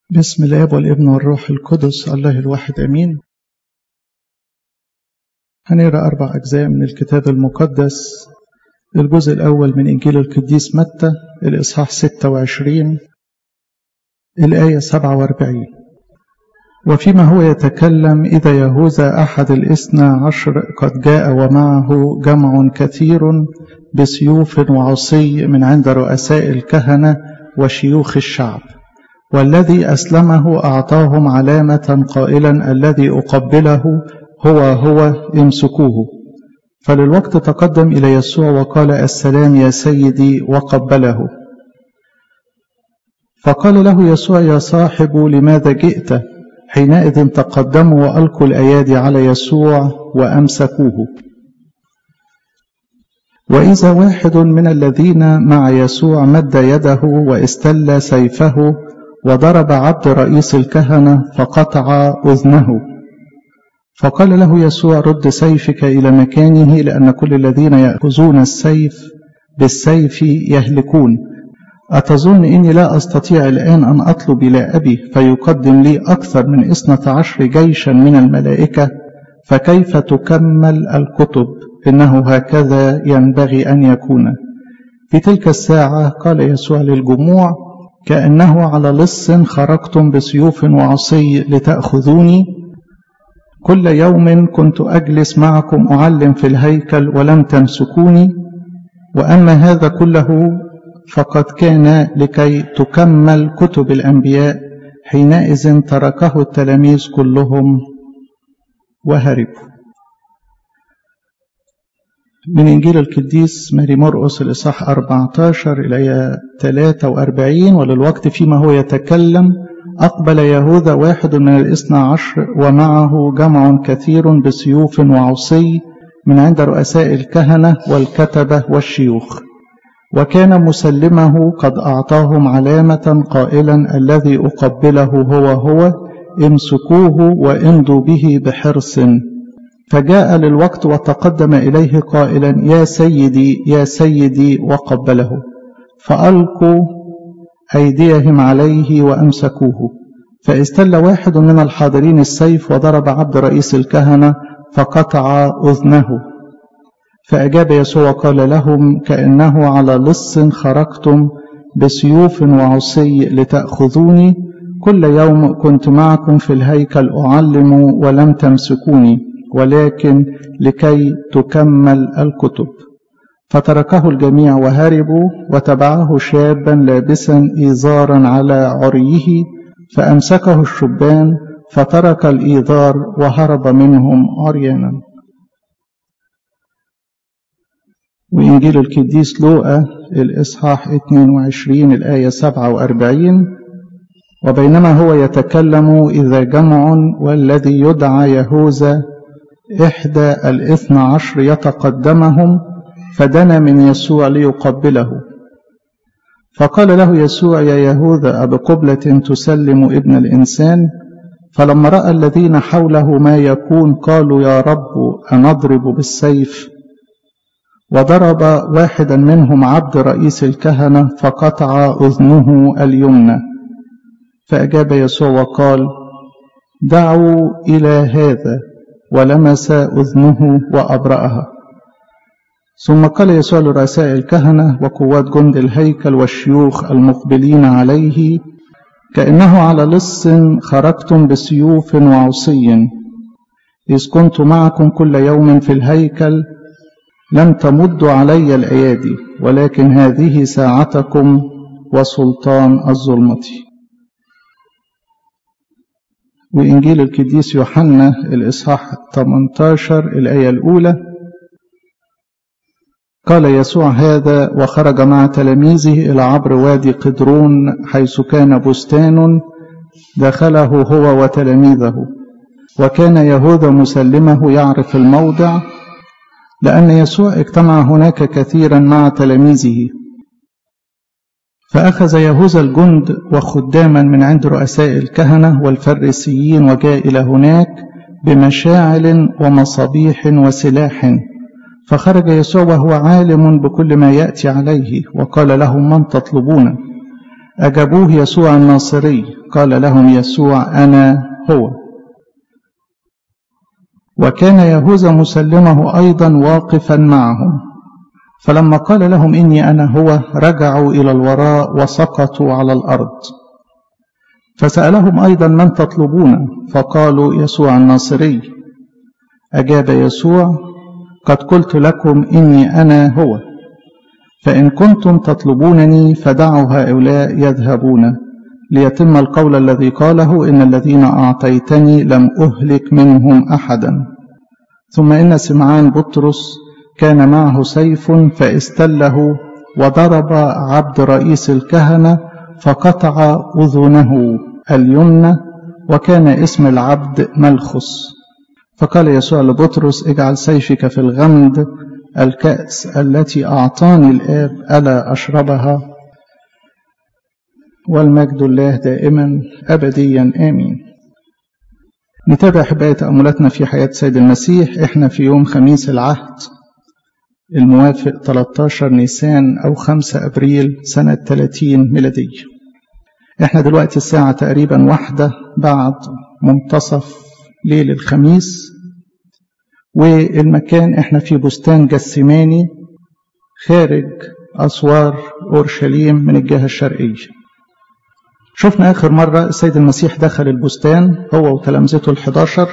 بسم الاب والابن والروح القدس الله الواحد امين هنقرا اربع اجزاء من الكتاب المقدس الجزء الاول من انجيل القديس متى الاصحاح 26 الايه 47 وفيما هو يتكلم اذا يهوذا احد الاثنى عشر قد جاء ومعه جمع كثير بسيوف وعصي من عند رؤساء الكهنه وشيوخ الشعب والذي أسلمه أعطاهم علامة قائلا الذي أقبله هو هو امسكوه فللوقت تقدم إلى يسوع وقال السلام يا سيدي وقبله فقال له يسوع يا صاحب لماذا جئت حينئذ تقدموا وألقوا الأيادي على يسوع وأمسكوه وإذا واحد من الذين مع يسوع مد يده واستل سيفه وضرب عبد رئيس الكهنة فقطع أذنه فقال له يسوع رد سيفك إلى مكانه لأن كل الذين يأخذون السيف بالسيف يهلكون أتظن إني لا أستطيع الآن أن أطلب إلى أبي فيقدم لي أكثر من إثنة عشر جيشا من الملائكة فكيف تكمل الكتب إنه هكذا ينبغي أن يكون في تلك الساعة قال يسوع للجموع كأنه على لص خرجتم بسيوف وعصي لتأخذوني كل يوم كنت أجلس معكم أعلم في الهيكل ولم تمسكوني وأما هذا كله فقد كان لكي تكمل كتب الأنبياء حينئذ تركه التلاميذ كلهم وهربوا من إنجيل القديس ماري مرقس الإصحاح 14 الآية 43 وللوقت فيما هو يتكلم أقبل يهوذا واحد من الاثنى عشر ومعه جمع كثير بسيوف وعصي من عند رؤساء الكهنة والكتبة والشيوخ وكان مسلمه قد أعطاهم علامة قائلا الذي أقبله هو هو امسكوه وامضوا به بحرص فجاء للوقت وتقدم إليه قائلا يا سيدي يا سيدي وقبله فألقوا أيديهم عليه وأمسكوه فاستل واحد من الحاضرين السيف وضرب عبد رئيس الكهنة فقطع أذنه فأجاب يسوع وقال لهم كأنه على لص خرجتم بسيوف وعصي لتأخذوني كل يوم كنت معكم في الهيكل أعلم ولم تمسكوني ولكن لكي تكمل الكتب فتركه الجميع وهربوا وتبعه شابا لابسا إيزارا على عريه فأمسكه الشبان فترك الإيذار وهرب منهم عريانا وإنجيل القديس لوقا الإصحاح 22 الآية 47 وبينما هو يتكلم إذا جمع والذي يدعى يهوذا إحدى الاثنى عشر يتقدمهم فدنا من يسوع ليقبله فقال له يسوع يا يهوذا أبقبلة تسلم ابن الإنسان فلما رأى الذين حوله ما يكون قالوا يا رب أنضرب بالسيف وضرب واحدا منهم عبد رئيس الكهنة فقطع أذنه اليمنى فأجاب يسوع وقال دعوا إلى هذا ولمس أذنه وأبرأها ثم قال يسوع لرؤساء الكهنة وقوات جند الهيكل والشيوخ المقبلين عليه كأنه على لص خرجتم بسيوف وعصي إذ كنت معكم كل يوم في الهيكل لم تمدوا علي الأيادي ولكن هذه ساعتكم وسلطان الظلمة وإنجيل القديس يوحنا الإصحاح 18 الآية الأولى قال يسوع هذا وخرج مع تلاميذه إلى عبر وادي قدرون حيث كان بستان دخله هو وتلاميذه وكان يهوذا مسلمه يعرف الموضع لأن يسوع اجتمع هناك كثيرا مع تلاميذه فأخذ يهوذا الجند وخداما من عند رؤساء الكهنة والفريسيين وجاء إلى هناك بمشاعل ومصابيح وسلاح فخرج يسوع وهو عالم بكل ما يأتي عليه وقال لهم من تطلبون أجابوه يسوع الناصري قال لهم يسوع أنا هو وكان يهوذا مسلمه أيضا واقفا معهم فلما قال لهم إني أنا هو رجعوا إلى الوراء وسقطوا على الأرض فسألهم أيضا من تطلبون فقالوا يسوع الناصري أجاب يسوع قد قلت لكم إني أنا هو فإن كنتم تطلبونني فدعوا هؤلاء يذهبون ليتم القول الذي قاله إن الذين أعطيتني لم أهلك منهم أحدا ثم إن سمعان بطرس كان معه سيف فاستله وضرب عبد رئيس الكهنة فقطع أذنه اليمنى وكان اسم العبد ملخص فقال يسوع لبطرس اجعل سيفك في الغمد الكأس التي أعطاني الآب ألا أشربها والمجد الله دائما أبديا آمين نتابع حباية تأملاتنا في حياة سيد المسيح احنا في يوم خميس العهد الموافق 13 نيسان أو 5 أبريل سنة 30 ميلادية احنا دلوقتي الساعة تقريبا واحدة بعد منتصف ليل الخميس والمكان احنا في بستان جسماني خارج أسوار أورشليم من الجهة الشرقية شفنا آخر مرة السيد المسيح دخل البستان هو وتلامذته الحداشر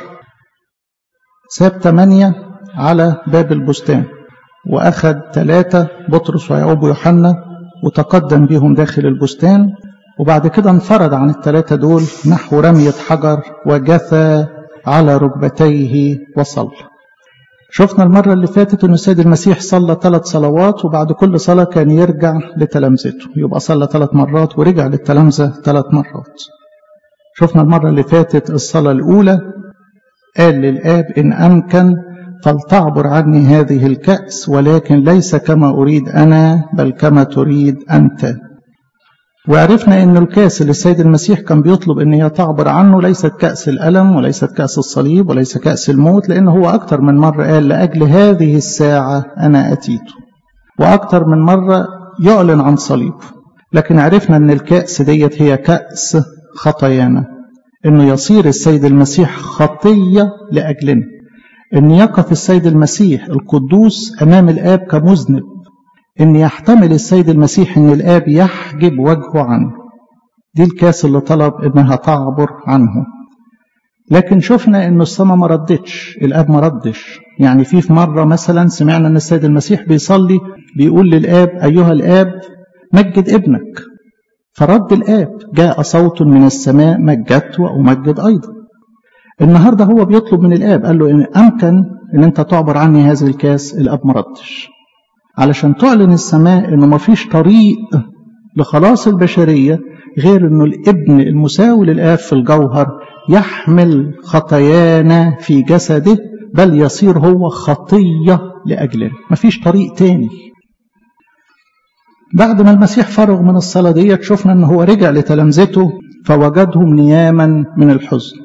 ساب ثمانية على باب البستان وأخذ ثلاثة بطرس ويعقوب ويوحنا وتقدم بهم داخل البستان وبعد كده انفرد عن الثلاثة دول نحو رمية حجر وجثى على ركبتيه وصلى شفنا المرة اللي فاتت أن السيد المسيح صلى ثلاث صلوات وبعد كل صلاة كان يرجع لتلامذته يبقى صلى ثلاث مرات ورجع للتلامذة ثلاث مرات شفنا المرة اللي فاتت الصلاة الأولى قال للآب إن أمكن فلتعبر عني هذه الكأس ولكن ليس كما أريد أنا بل كما تريد أنت وعرفنا أن الكاس اللي السيد المسيح كان بيطلب أن هي تعبر عنه ليست كأس الألم وليست كأس الصليب وليس كأس الموت لأنه هو أكثر من مرة قال لأجل هذه الساعة أنا أتيت وأكثر من مرة يعلن عن صليب لكن عرفنا أن الكأس ديت هي كأس خطايانا أنه يصير السيد المسيح خطية لأجلنا أن يقف السيد المسيح القدوس أمام الآب كمذنب ان يحتمل السيد المسيح ان الاب يحجب وجهه عنه دي الكاس اللي طلب انها تعبر عنه لكن شفنا ان السماء ما ردتش الاب ما ردش يعني في في مره مثلا سمعنا ان السيد المسيح بيصلي بيقول للاب ايها الاب مجد ابنك فرد الاب جاء صوت من السماء مجدت وامجد ايضا النهارده هو بيطلب من الاب قال له ان امكن ان انت تعبر عني هذه الكاس الاب ما ردش علشان تعلن السماء انه ما فيش طريق لخلاص البشرية غير انه الابن المساوي للآب في الجوهر يحمل خطايانا في جسده بل يصير هو خطية لأجلنا ما فيش طريق تاني بعد ما المسيح فرغ من الصلاة ديت شفنا ان هو رجع لتلامذته فوجدهم نياما من الحزن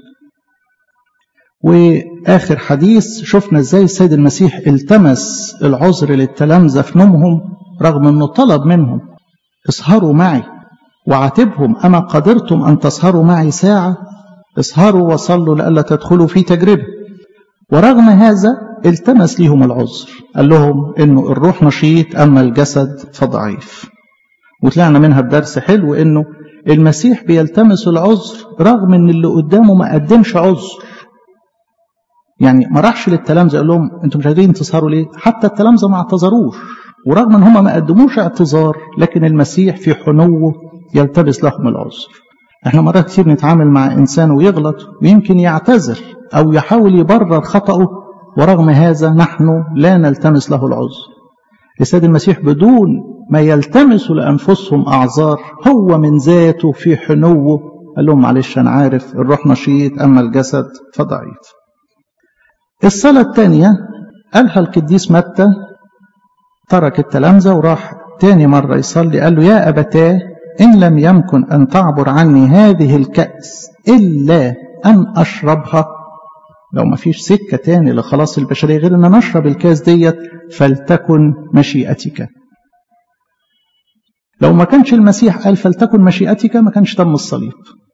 واخر حديث شفنا ازاي السيد المسيح التمس العذر للتلامذه في نومهم رغم انه طلب منهم اسهروا معي وعاتبهم اما قدرتم ان تسهروا معي ساعه اسهروا وصلوا لئلا تدخلوا في تجربه ورغم هذا التمس ليهم العذر قال لهم انه الروح نشيط اما الجسد فضعيف وطلعنا منها بدرس حلو انه المسيح بيلتمس العذر رغم ان اللي قدامه ما قدمش عذر يعني ما راحش للتلامذه قال لهم انتم مش قادرين تسهروا ليه؟ حتى التلامذه ما اعتذروش ورغم ان هم ما قدموش اعتذار لكن المسيح في حنوه يلتبس لهم العذر. احنا مرات كتير نتعامل مع انسان ويغلط ويمكن يعتذر او يحاول يبرر خطأه ورغم هذا نحن لا نلتمس له العذر. السيد المسيح بدون ما يلتمسوا لانفسهم اعذار هو من ذاته في حنوه قال لهم معلش انا عارف الروح نشيط اما الجسد فضعيف. الصلاة الثانية قالها القديس متى ترك التلامذة وراح تاني مرة يصلي قال له يا أبتاه إن لم يمكن أن تعبر عني هذه الكأس إلا أن أشربها لو ما فيش سكة تاني لخلاص البشرية غير أن نشرب الكاس ديت فلتكن مشيئتك لو ما كانش المسيح قال فلتكن مشيئتك ما كانش تم الصليب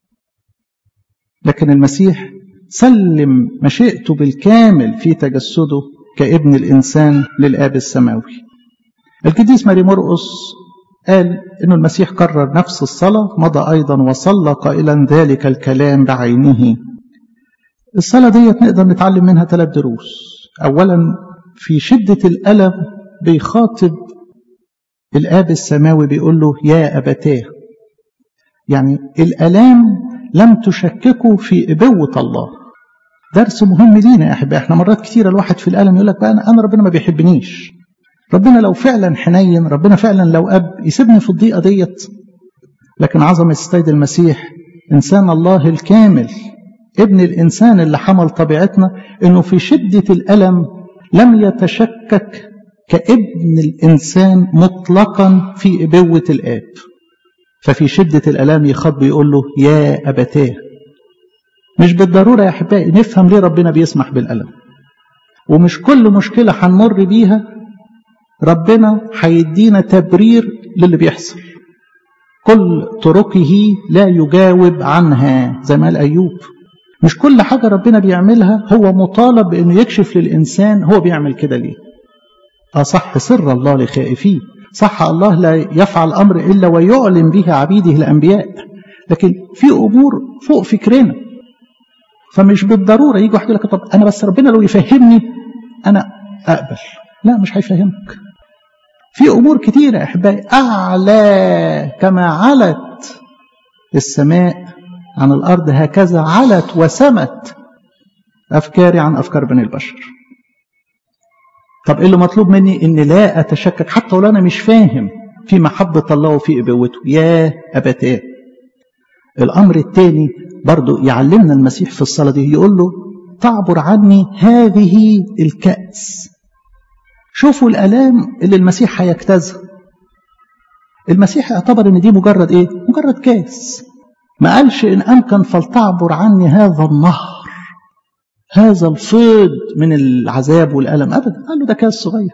لكن المسيح سلم مشيئته بالكامل في تجسده كابن الإنسان للآب السماوي القديس ماري مرقس قال أن المسيح كرر نفس الصلاة مضى أيضا وصلى قائلا ذلك الكلام بعينه الصلاة دي نقدر نتعلم منها ثلاث دروس أولا في شدة الألم بيخاطب الآب السماوي بيقول له يا أبتاه يعني الألام لم تشككوا في إبوة الله درس مهم لينا يا أحبائي احنا مرات كتيرة الواحد في الألم يقول لك بقى أنا ربنا ما بيحبنيش ربنا لو فعلا حنين ربنا فعلا لو أب يسيبني في الضيقة ديت لكن عظمة السيد المسيح إنسان الله الكامل ابن الإنسان اللي حمل طبيعتنا إنه في شدة الألم لم يتشكك كابن الإنسان مطلقا في إبوة الآب ففي شدة الألام يخاطب يقول له يا أبتاه مش بالضرورة يا أحبائي نفهم ليه ربنا بيسمح بالألم ومش كل مشكلة هنمر بيها ربنا هيدينا تبرير للي بيحصل كل طرقه لا يجاوب عنها زي ما قال أيوب مش كل حاجة ربنا بيعملها هو مطالب بأنه يكشف للإنسان هو بيعمل كده ليه أصح سر الله لخائفيه صح الله لا يفعل أمر إلا ويعلن به عبيده الأنبياء لكن في أمور فوق فكرنا فمش بالضرورة يجي واحد يقول لك طب أنا بس ربنا لو يفهمني أنا أقبل لا مش هيفهمك في أمور كتيرة يا أحبائي أعلى كما علت السماء عن الأرض هكذا علت وسمت أفكاري عن أفكار بني البشر طب إيه اللي مطلوب مني إن لا أتشكك حتى ولو أنا مش فاهم في محبة الله وفي إبوته يا أبتاه الأمر الثاني برضو يعلمنا المسيح في الصلاة دي يقول له تعبر عني هذه الكأس شوفوا الألام اللي المسيح هيجتازها المسيح اعتبر ان دي مجرد ايه مجرد كاس ما قالش ان امكن فلتعبر عني هذا النهر هذا الفيض من العذاب والألم أبدا قال له ده كاس صغير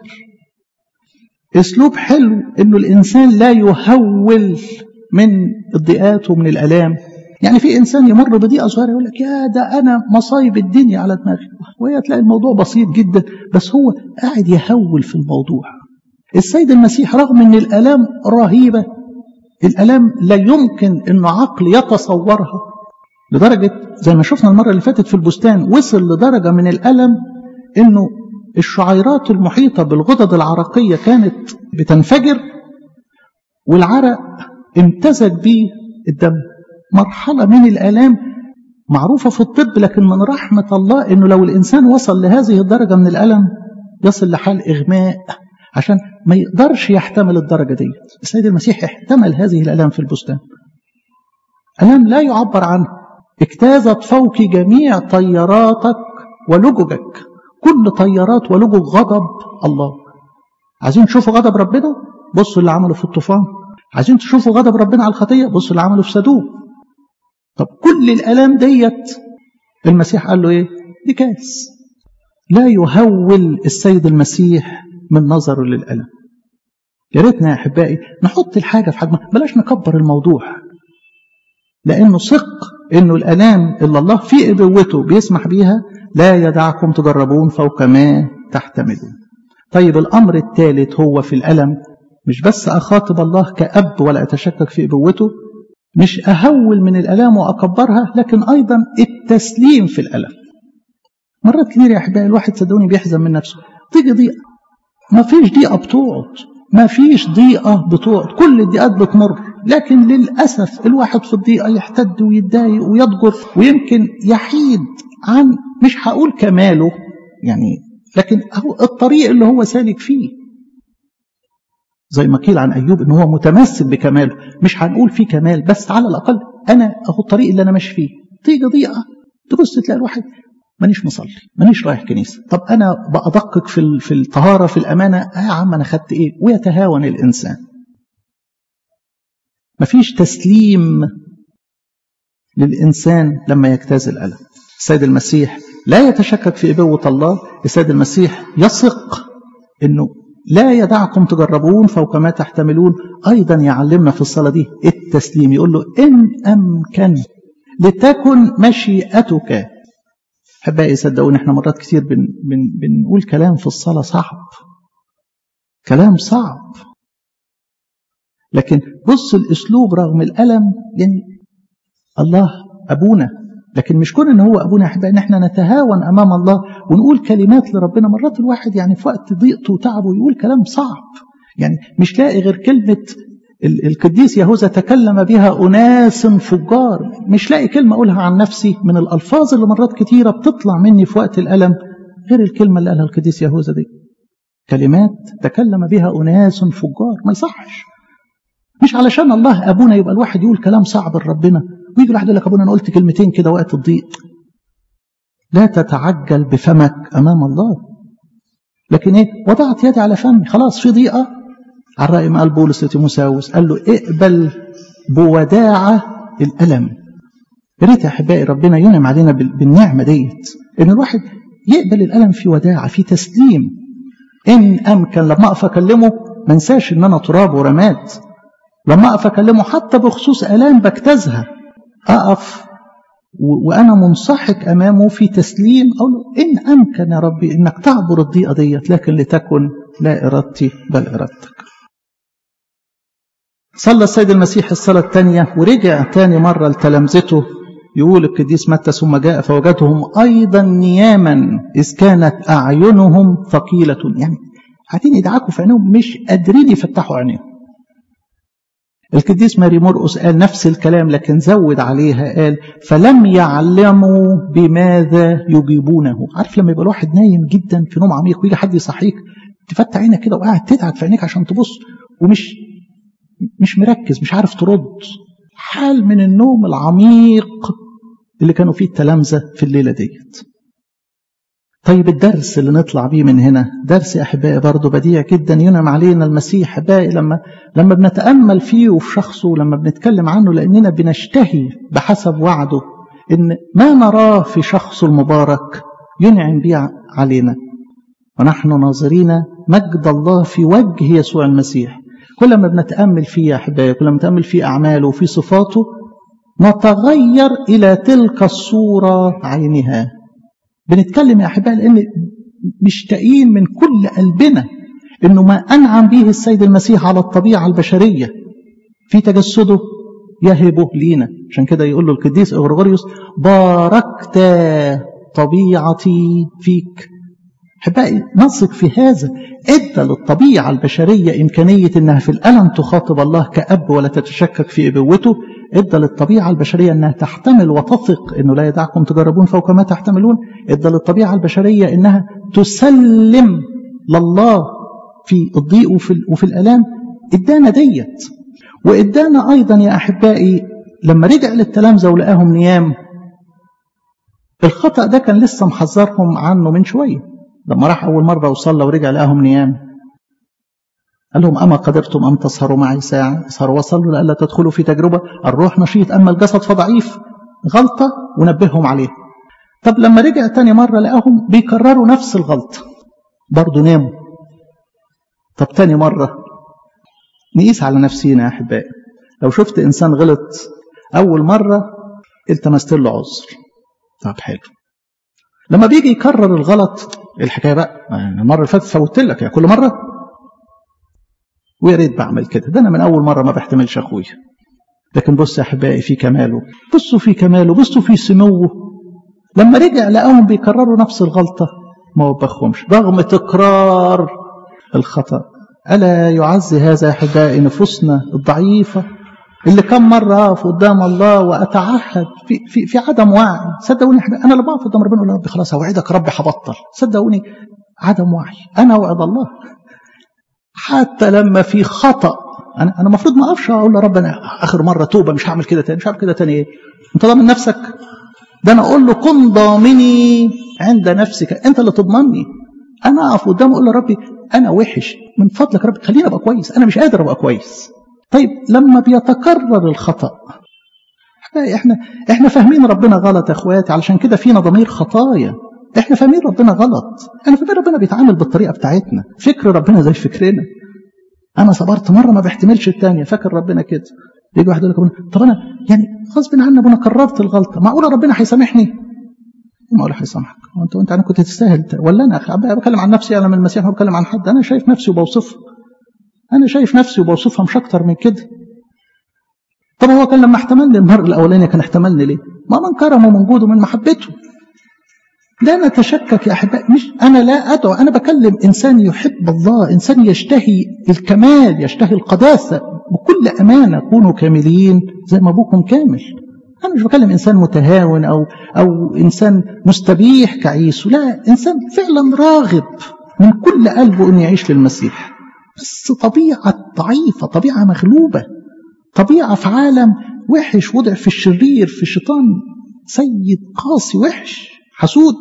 اسلوب حلو انه الانسان لا يهول من الضيقات ومن الالام يعني في انسان يمر بضيقه صغيره يقول لك يا ده انا مصايب الدنيا على دماغي وهي تلاقي الموضوع بسيط جدا بس هو قاعد يهول في الموضوع السيد المسيح رغم ان الالام رهيبه الالام لا يمكن انه عقل يتصورها لدرجه زي ما شفنا المره اللي فاتت في البستان وصل لدرجه من الالم انه الشعيرات المحيطه بالغدد العرقيه كانت بتنفجر والعرق امتزج به الدم مرحلة من الآلام معروفة في الطب لكن من رحمة الله أنه لو الإنسان وصل لهذه الدرجة من الألم يصل لحال إغماء عشان ما يقدرش يحتمل الدرجة دي السيد المسيح احتمل هذه الألام في البستان ألام لا يعبر عنه اجتازت فوق جميع طياراتك ولججك كل طيارات ولجج غضب الله عايزين تشوفوا غضب ربنا بصوا اللي عمله في الطوفان عايزين تشوفوا غضب ربنا على الخطية بصوا اللي عمله في سدوم طب كل الآلام ديت المسيح قال له ايه دي كاس لا يهول السيد المسيح من نظره للألم يا ريتنا يا أحبائي نحط الحاجة في حجمها بلاش نكبر الموضوع لأنه ثق إنه الآلام اللي الله في إبوته بيسمح بيها لا يدعكم تجربون فوق ما تحتملون طيب الأمر الثالث هو في الألم مش بس أخاطب الله كأب ولا أتشكك في إبوته مش أهول من الألام وأكبرها لكن أيضا التسليم في الألم مرات كتير يا أحبائي الواحد صدقوني بيحزن من نفسه تيجي ضيقة ما فيش ضيقة بتقعد ما فيش ضيقة بتقعد كل الضيقات بتمر لكن للأسف الواحد في الضيقة يحتد ويتضايق ويضجر ويمكن يحيد عن مش هقول كماله يعني لكن هو الطريق اللي هو سالك فيه زي ما قيل عن أيوب إن هو متمسك بكماله مش هنقول فيه كمال بس على الأقل أنا أهو الطريق اللي أنا ماشي فيه تيجي ضيقة تبص تلاقي الواحد مانيش مصلي مانيش رايح كنيسة طب أنا بأدقق في في الطهارة في الأمانة آه يا عم أنا خدت إيه ويتهاون الإنسان مفيش تسليم للإنسان لما يجتاز الألم السيد المسيح لا يتشكك في إبوة الله السيد المسيح يثق أنه لا يدعكم تجربون فوق ما تحتملون أيضا يعلمنا في الصلاة دي التسليم يقول له إن أمكن لتكن مشيئتك أحبائي صدقوني احنا مرات كتير بن بن بنقول كلام في الصلاة صعب كلام صعب لكن بص الأسلوب رغم الألم يعني الله أبونا لكن مش كون ان هو ابونا احبائي ان احنا نتهاون امام الله ونقول كلمات لربنا مرات الواحد يعني في وقت ضيقته وتعبه يقول كلام صعب يعني مش لاقي غير كلمه القديس يهوذا تكلم بها اناس فجار مش لاقي كلمه اقولها عن نفسي من الالفاظ اللي مرات كتيره بتطلع مني في وقت الالم غير الكلمه اللي قالها القديس يهوذا دي كلمات تكلم بها اناس فجار ما يصحش مش علشان الله ابونا يبقى الواحد يقول كلام صعب لربنا ويجي الواحد يقول لك ابونا انا قلت كلمتين كده وقت الضيق لا تتعجل بفمك امام الله لكن ايه وضعت يدي على فمي خلاص في ضيقه على الرأي ما قال بولس لتيموساوس قال له اقبل بوداعة الألم يا ريت يا أحبائي ربنا ينعم علينا بالنعمة ديت إن الواحد يقبل الألم في وداعة في تسليم إن أمكن لما أقف أكلمه ما انساش إن أنا تراب ورماد لما أقف أكلمه حتى بخصوص آلام بجتازها أقف وأنا منصحك أمامه في تسليم أقول له إن أمكن يا ربي إنك تعبر الضيقة ديت لكن لتكن لا إرادتي بل إرادتك صلى السيد المسيح الصلاة الثانية ورجع تاني مرة لتلامذته يقول القديس متى ثم جاء فوجدهم أيضا نياما إذ كانت أعينهم ثقيلة يعني قاعدين يدعكوا في عينيهم مش قادرين يفتحوا عينيهم القديس ماري مرقس قال نفس الكلام لكن زود عليها قال فلم يعلموا بماذا يجيبونه عارف لما يبقى الواحد نايم جدا في نوم عميق ويجي حد يصحيك تفتح عينك كده وقاعد تدعك في عينيك عشان تبص ومش مش مركز مش عارف ترد حال من النوم العميق اللي كانوا فيه التلامذة في الليلة ديت طيب الدرس اللي نطلع بيه من هنا درس يا أحبائي برضه بديع جدا ينعم علينا المسيح أحبائي لما لما بنتأمل فيه وفي شخصه لما بنتكلم عنه لأننا بنشتهي بحسب وعده إن ما نراه في شخصه المبارك ينعم به علينا ونحن ناظرين مجد الله في وجه يسوع المسيح كل ما بنتأمل فيه يا أحبائي كل ما بنتأمل في أعماله وفي صفاته نتغير إلى تلك الصورة عينها بنتكلم يا أحبائي لأن مشتاقين من كل قلبنا إنه ما أنعم به السيد المسيح على الطبيعة البشرية في تجسده يهبه لينا عشان كده يقول له القديس أغريغوريوس باركت طبيعتي فيك أحبائي نثق في هذا ادى للطبيعة البشرية إمكانية إنها في الألم تخاطب الله كأب ولا تتشكك في إبوته ادى للطبيعة البشرية إنها تحتمل وتثق إنه لا يدعكم تجربون فوق ما تحتملون ادى للطبيعة البشرية إنها تسلم لله في الضيق وفي, وفي الألام ادانا ديت وادانا أيضا يا أحبائي لما رجع للتلامذة ولقاهم نيام الخطأ ده كان لسه محذرهم عنه من شوية لما راح أول مرة وصلى ورجع لقاهم نيام قال لهم أما قدرتم أن تسهروا معي ساعة اسهروا وصلوا لألا تدخلوا في تجربة الروح نشيط أما الجسد فضعيف غلطة ونبههم عليها طب لما رجع تاني مرة لقاهم بيكرروا نفس الغلطة برضه ناموا طب تاني مرة نقيس على نفسينا يا أحبائي لو شفت إنسان غلط أول مرة التمست له عذر طب حلو لما بيجي يكرر الغلط الحكايه بقى المره اللي فاتت فوتت لك يعني كل مره ويا ريت بعمل كده ده انا من اول مره ما بحتملش اخويا لكن بص يا احبائي في كماله بصوا في كماله بصوا في سموه لما رجع لقاهم بيكرروا نفس الغلطه ما وبخهمش رغم تكرار الخطا الا يعزي هذا يا احبائي نفوسنا الضعيفه اللي كم مرة أقف قدام الله وأتعهد في, في, في عدم وعي صدقوني أنا لما أقف قدام ربنا أقول يا رب خلاص أوعدك ربي هبطل صدقوني عدم وعي أنا أوعد الله حتى لما في خطأ أنا أنا المفروض ما أقفش أقول لرب أنا آخر مرة توبة مش هعمل كده تاني مش هعمل كده تاني إيه أنت ضامن نفسك ده أنا أقول له كن ضامني عند نفسك أنت اللي تضمني أنا أقف قدامه أقول لربي أنا وحش من فضلك ربي خليني أبقى كويس أنا مش قادر أبقى كويس طيب لما بيتكرر الخطأ احنا احنا فاهمين ربنا غلط يا اخواتي علشان كده فينا ضمير خطايا احنا فاهمين ربنا غلط احنا فاهمين ربنا بيتعامل بالطريقه بتاعتنا فكر ربنا زي فكرنا انا صبرت مره ما بحتملش الثانيه فاكر ربنا كده يجي واحد يقول لك طب انا يعني غصب عني ابونا كررت الغلطه معقوله ربنا هيسامحني معقوله هيسامحك وانت وانت انا كنت تستاهل ولا انا بكلم عن نفسي انا من المسيح بتكلم عن حد انا شايف نفسي وبوصفها انا شايف نفسي وبوصفها مش اكتر من كده طب هو كان لما احتملني المرء الاولاني كان احتملني ليه ما من كرمه من جوده من محبته لا نتشكك يا احبائي مش انا لا ادعو انا بكلم انسان يحب الله انسان يشتهي الكمال يشتهي القداسه بكل امانه كونوا كاملين زي ما ابوكم كامل انا مش بكلم انسان متهاون او او انسان مستبيح كعيسو لا انسان فعلا راغب من كل قلبه انه يعيش للمسيح بس طبيعه ضعيفه طبيعه مغلوبه طبيعه في عالم وحش وضع في الشرير في الشيطان سيد قاسي وحش حسود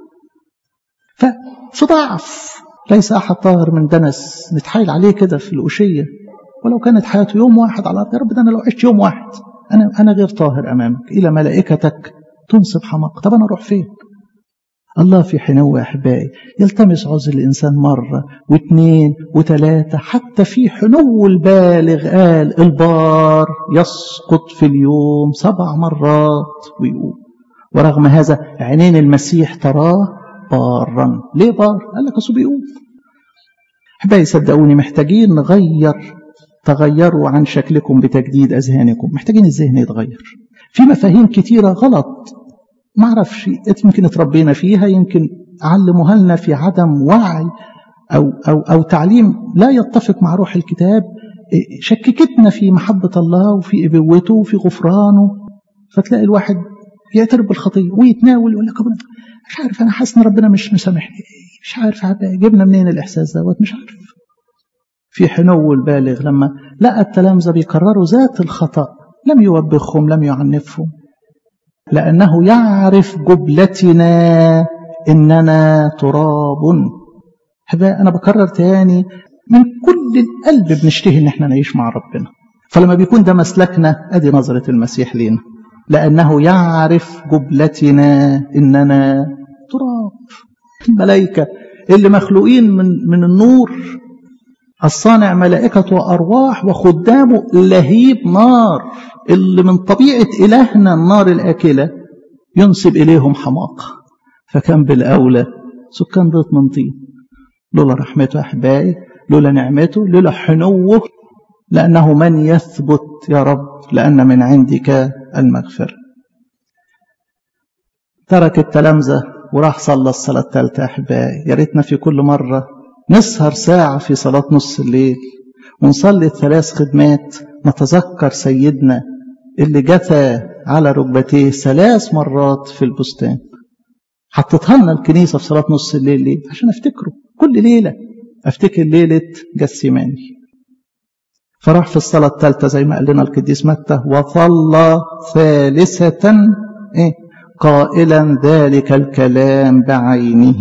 ففي ضعف ليس أحد طاهر من دنس نتحايل عليه كده في الأشية ولو كانت حياته يوم واحد على الأرض يا رب ده أنا لو عشت يوم واحد أنا أنا غير طاهر أمامك إلى ملائكتك تنصب حماق طب أنا أروح فين؟ الله في حنو أحبائي يلتمس عذر الإنسان مرة واثنين وثلاثة حتى في حنو البالغ قال البار يسقط في اليوم سبع مرات ويقوم ورغم هذا عينين المسيح تراه بارا ليه بار قال لك اصل بيقوم احبائي صدقوني محتاجين نغير تغيروا عن شكلكم بتجديد اذهانكم محتاجين الذهن يتغير في مفاهيم كتيره غلط ما اعرفش يمكن اتربينا فيها يمكن علموها لنا في عدم وعي او او او تعليم لا يتفق مع روح الكتاب شككتنا في محبه الله وفي ابوته وفي غفرانه فتلاقي الواحد يعترف بالخطيه ويتناول يقول لك مش عارف انا حاسس ان ربنا مش مسامحني مش عارف جبنا منين الاحساس دوت مش عارف في حنو البالغ لما لقى التلامذه بيكرروا ذات الخطا لم يوبخهم لم يعنفهم لانه يعرف جبلتنا اننا تراب انا بكرر تاني من كل القلب بنشتهي ان احنا نعيش مع ربنا فلما بيكون ده مسلكنا ادي نظره المسيح لينا لأنه يعرف جبلتنا إننا تراب الملائكة اللي مخلوقين من, من النور الصانع ملائكة وأرواح وخدامه لهيب نار اللي من طبيعة إلهنا النار الآكلة ينسب إليهم حماقة فكان بالأولى سكان بيت من طين لولا رحمته أحبائي لولا نعمته لولا حنوه لأنه من يثبت يا رب لأن من عندك المغفرة ترك التلامذة وراح صلى الصلاة الثالثة أحبائي يا ريتنا في كل مرة نسهر ساعة في صلاة نص الليل ونصلي الثلاث خدمات نتذكر سيدنا اللي جثى على ركبتيه ثلاث مرات في البستان حطتها لنا الكنيسة في صلاة نص الليل ليه؟ عشان أفتكره كل ليلة أفتكر ليلة جسيماني فراح في الصلاة الثالثة زي ما قال لنا القديس متى وصلى ثالثة إيه؟ قائلا ذلك الكلام بعينه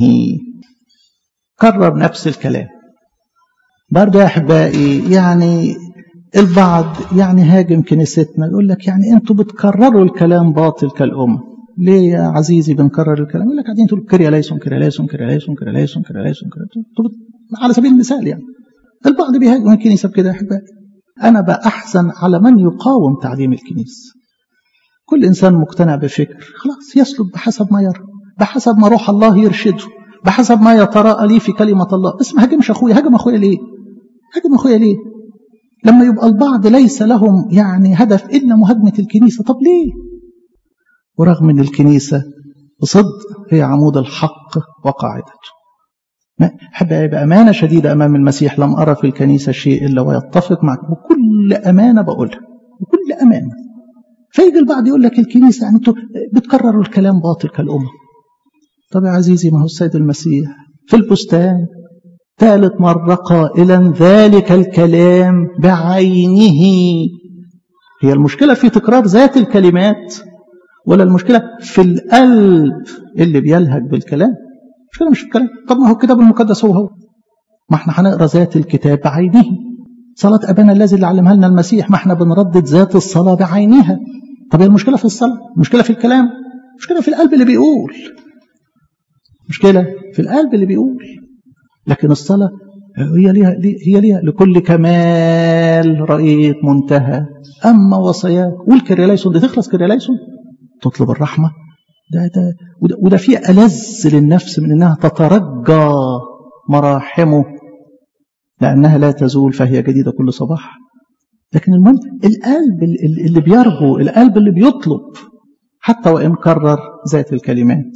كرر نفس الكلام برضه يا أحبائي يعني البعض يعني هاجم كنيستنا يقول لك يعني انتوا بتكرروا الكلام باطل كالأمة ليه يا عزيزي بنكرر الكلام يقول لك قاعدين تقولوا كريا ليسون كريا ليسون كريا ليسون كريا ليسون كريا ليسون على سبيل المثال يعني البعض بيهاجم الكنيسة بكده يا أحبائي أنا بأحزن على من يقاوم تعليم الكنيسة كل إنسان مقتنع بفكر خلاص يسلك بحسب ما يرى بحسب ما روح الله يرشده بحسب ما يتراءى لي في كلمة الله بس ما هاجمش أخويا هاجم أخويا ليه هاجم أخويا ليه لما يبقى البعض ليس لهم يعني هدف إلا مهاجمة الكنيسة طب ليه ورغم أن الكنيسة بصدق هي عمود الحق وقاعدته أحب بأمانة شديدة أمام المسيح لم أرى في الكنيسة شيء إلا ويتفق معك بكل أمانة بقولها بكل أمانة فيجي البعض يقول لك الكنيسة يعني انتوا بتكرروا الكلام باطل كالأمة طب يا عزيزي ما هو السيد المسيح في البستان ثالث مرة قائلا ذلك الكلام بعينه هي المشكلة في تكرار ذات الكلمات ولا المشكلة في القلب اللي بيلهج بالكلام المشكلة مش في الكلام طب ما هو الكتاب المقدس هو هو ما احنا هنقرا ذات الكتاب بعينه صلاة أبانا الذي اللي علمها لنا المسيح ما احنا بنردد ذات الصلاة بعينها طب هي المشكلة في الصلاة المشكلة في الكلام المشكلة في القلب اللي بيقول مشكلة في القلب اللي بيقول لكن الصلاة هي ليها هي ليها لكل كمال رأيت منتهى أما وصاياك قول كرياليسون دي تخلص كرياليسون تطلب الرحمة ده ده وده, وده فيه ألذ للنفس من إنها تترجى مراحمه لأنها لا تزول فهي جديدة كل صباح لكن المهم القلب اللي بيرجو القلب اللي بيطلب حتى وإن كرر ذات الكلمات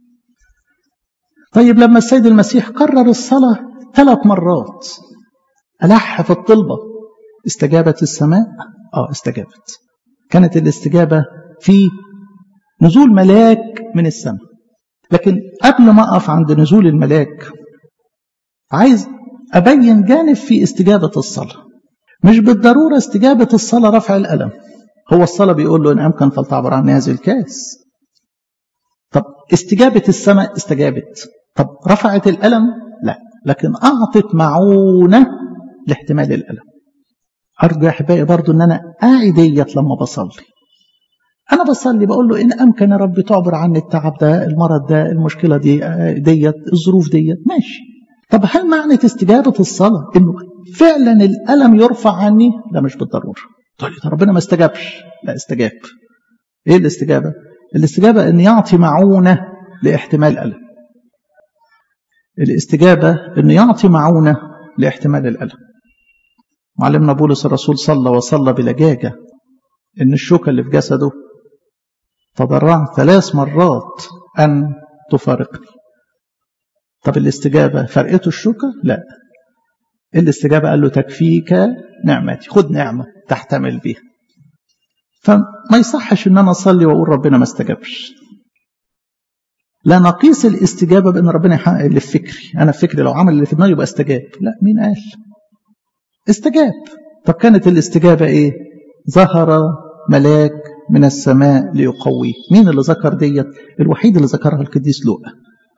طيب لما السيد المسيح قرر الصلاة ثلاث مرات ألح في الطلبة استجابت السماء آه استجابت كانت الاستجابة في نزول ملاك من السماء لكن قبل ما أقف عند نزول الملاك عايز أبين جانب في استجابة الصلاة مش بالضرورة استجابة الصلاة رفع الألم هو الصلاة بيقول له إن أمكن فلتعبر عن هذه الكاس طب استجابة السماء استجابت طب رفعت الألم لا لكن أعطت معونة لاحتمال الألم أرجو يا أحبائي برضو إن أنا أعديت لما بصلي أنا بصلي بقول له إن أمكن يا رب تعبر عني التعب ده المرض ده المشكلة دي ديت الظروف ديت ماشي طب هل معنى استجابة الصلاة إنه فعلا الألم يرفع عني لا مش بالضرورة طيب ربنا ما استجابش لا استجاب إيه الاستجابة الاستجابة إن يعطي معونة لاحتمال ألم الاستجابة أن يعطي معونة لاحتمال الألم معلمنا بولس الرسول صلى وصلى بلجاجة أن الشوكة اللي في جسده تضرعت ثلاث مرات أن تفارقني طب الاستجابة فرقته الشوكة؟ لا الاستجابة قال له تكفيك نعمتي خد نعمة تحتمل بيها فما يصحش ان انا اصلي واقول ربنا ما استجابش لا نقيس الاستجابة بأن ربنا يحقق اللي في فكري أنا في فكري لو عمل اللي في دماغي يبقى استجاب لا مين قال استجاب طب كانت الاستجابة إيه ظهر ملاك من السماء ليقويه مين اللي ذكر ديت الوحيد اللي ذكرها القديس لوقا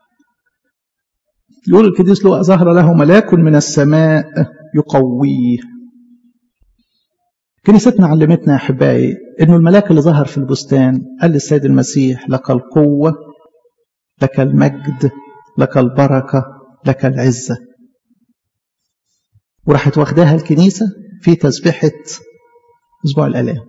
يقول القديس لوقا ظهر له ملاك من السماء يقويه كنيستنا علمتنا يا احبائي انه الملاك اللي ظهر في البستان قال للسيد المسيح لك القوه لك المجد لك البركة لك العزة وراحت واخداها الكنيسة في تسبيحة أسبوع الألام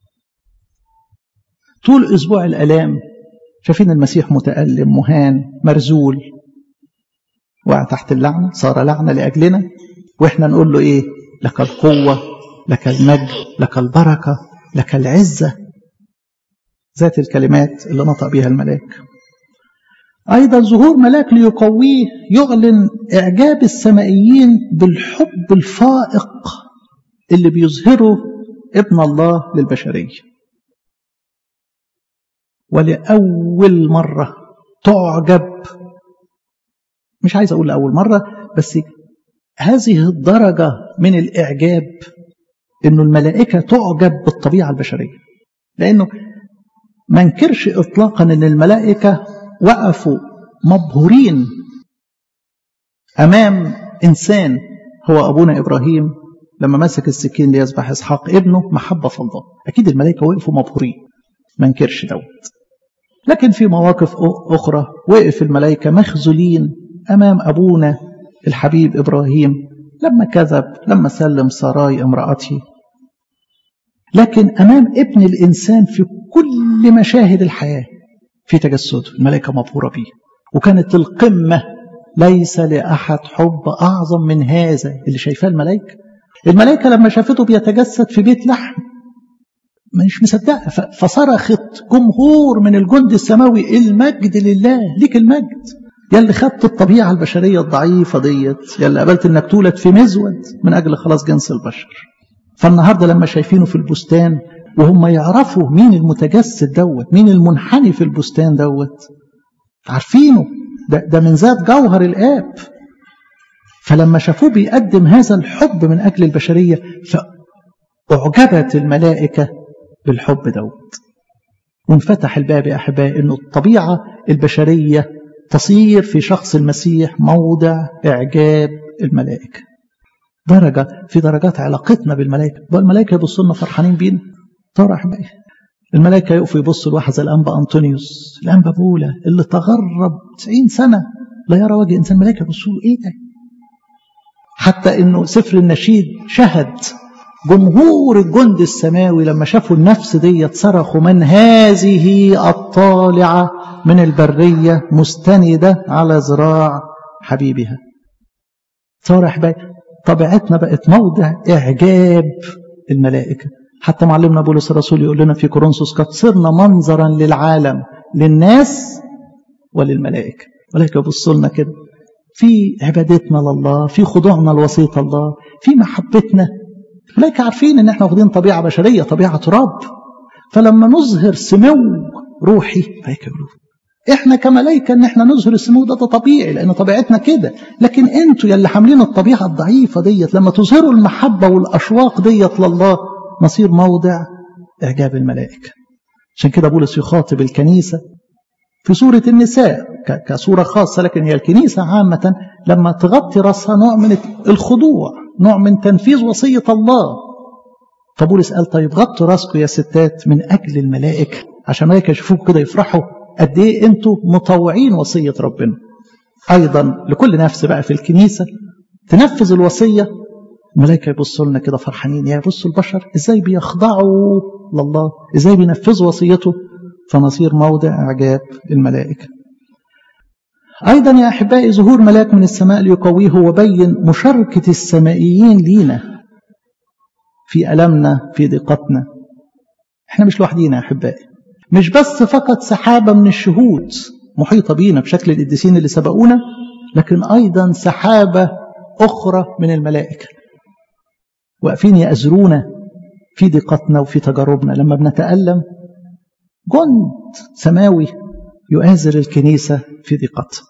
طول أسبوع الألام شايفين المسيح متألم مهان مرزول وقع تحت اللعنة صار لعنة لأجلنا وإحنا نقول له إيه لك القوة لك المجد لك البركة لك العزة ذات الكلمات اللي نطق بها الملاك أيضا ظهور ملاك ليقويه يعلن إعجاب السمائيين بالحب الفائق اللي بيظهره ابن الله للبشرية ولأول مرة تعجب مش عايز أقول لأول مرة بس هذه الدرجة من الإعجاب إنه الملائكة تعجب بالطبيعة البشرية لأنه ما انكرش إطلاقا إن الملائكة وقفوا مبهورين أمام إنسان هو أبونا إبراهيم لما مسك السكين ليذبح إسحاق ابنه محبة في الله أكيد الملائكة وقفوا مبهورين ما انكرش دوت لكن في مواقف أخرى وقف الملائكة مخزولين أمام أبونا الحبيب إبراهيم لما كذب لما سلم سراي امرأته لكن أمام ابن الإنسان في كل مشاهد الحياة في تجسده الملائكة مبهورة به وكانت القمة ليس لأحد حب أعظم من هذا اللي شايفاه الملائكة الملائكة لما شافته بيتجسد في بيت لحم مش مصدقة فصرخت جمهور من الجند السماوي المجد لله ليك المجد يا اللي خدت الطبيعة البشرية الضعيفة ديت يا اللي قبلت انك تولد في مزود من أجل خلاص جنس البشر فالنهاردة لما شايفينه في البستان وهم يعرفوا مين المتجسد دوت مين المنحني في البستان دوت عارفينه ده, ده من ذات جوهر الآب فلما شافوه بيقدم هذا الحب من أجل البشرية فأعجبت الملائكة بالحب دوت وانفتح الباب يا أحبائي أنه الطبيعة البشرية تصير في شخص المسيح موضع إعجاب الملائكة درجة في درجات علاقتنا بالملائكة والملائكة يبصوا لنا فرحانين بينا ترى أحبائي الملائكة يقفوا يبصوا لواحد زي الأنبا أنطونيوس الأنبا بولا اللي تغرب 90 سنة لا يرى وجه إنسان ملائكة يبصوا له إيه ده حتى إنه سفر النشيد شهد جمهور الجند السماوي لما شافوا النفس دي صرخوا من هذه الطالعة من البرية مستندة على ذراع حبيبها صار أحبائي طبيعتنا بقت موضع إعجاب الملائكة حتى معلمنا بولس الرسول يقول لنا في كورنثوس قد صرنا منظرا للعالم للناس وللملائكة الملائكة يبصوا لنا كده في عبادتنا لله في خضوعنا لوصية الله في محبتنا الملائكة عارفين ان احنا واخدين طبيعة بشرية طبيعة تراب فلما نظهر سمو روحي ملائكة يقولوا احنا كملائكة ان احنا نظهر السمو ده, ده طبيعي لان طبيعتنا كده لكن انتوا يلي حاملين الطبيعة الضعيفة ديت لما تظهروا المحبة والاشواق ديت لله نصير موضع اعجاب الملائكة عشان كده بولس يخاطب الكنيسة في سورة النساء كصورة خاصة لكن هي الكنيسة عامة لما تغطي رأسها نوع من الخضوع نوع من تنفيذ وصية الله فبولس قال طيب غطوا راسكم يا ستات من أجل الملائكة عشان الملائكة يشوفوكم كده يفرحوا قد إيه أنتوا مطوعين وصية ربنا أيضا لكل نفس بقى في الكنيسة تنفذ الوصية الملائكة يبصوا لنا كده فرحانين يا بصوا البشر إزاي بيخضعوا لله إزاي بينفذوا وصيته فنصير موضع إعجاب الملائكة أيضا يا أحبائي ظهور ملاك من السماء ليقويه وبين مشاركة السمائيين لينا في ألمنا في ضيقتنا احنا مش لوحدينا يا أحبائي مش بس فقط سحابة من الشهود محيطة بينا بشكل القديسين اللي سبقونا لكن أيضا سحابة أخرى من الملائكة واقفين يأزرونا في ضيقتنا وفي تجاربنا لما بنتألم جند سماوي يؤازر الكنيسة في ضيقتها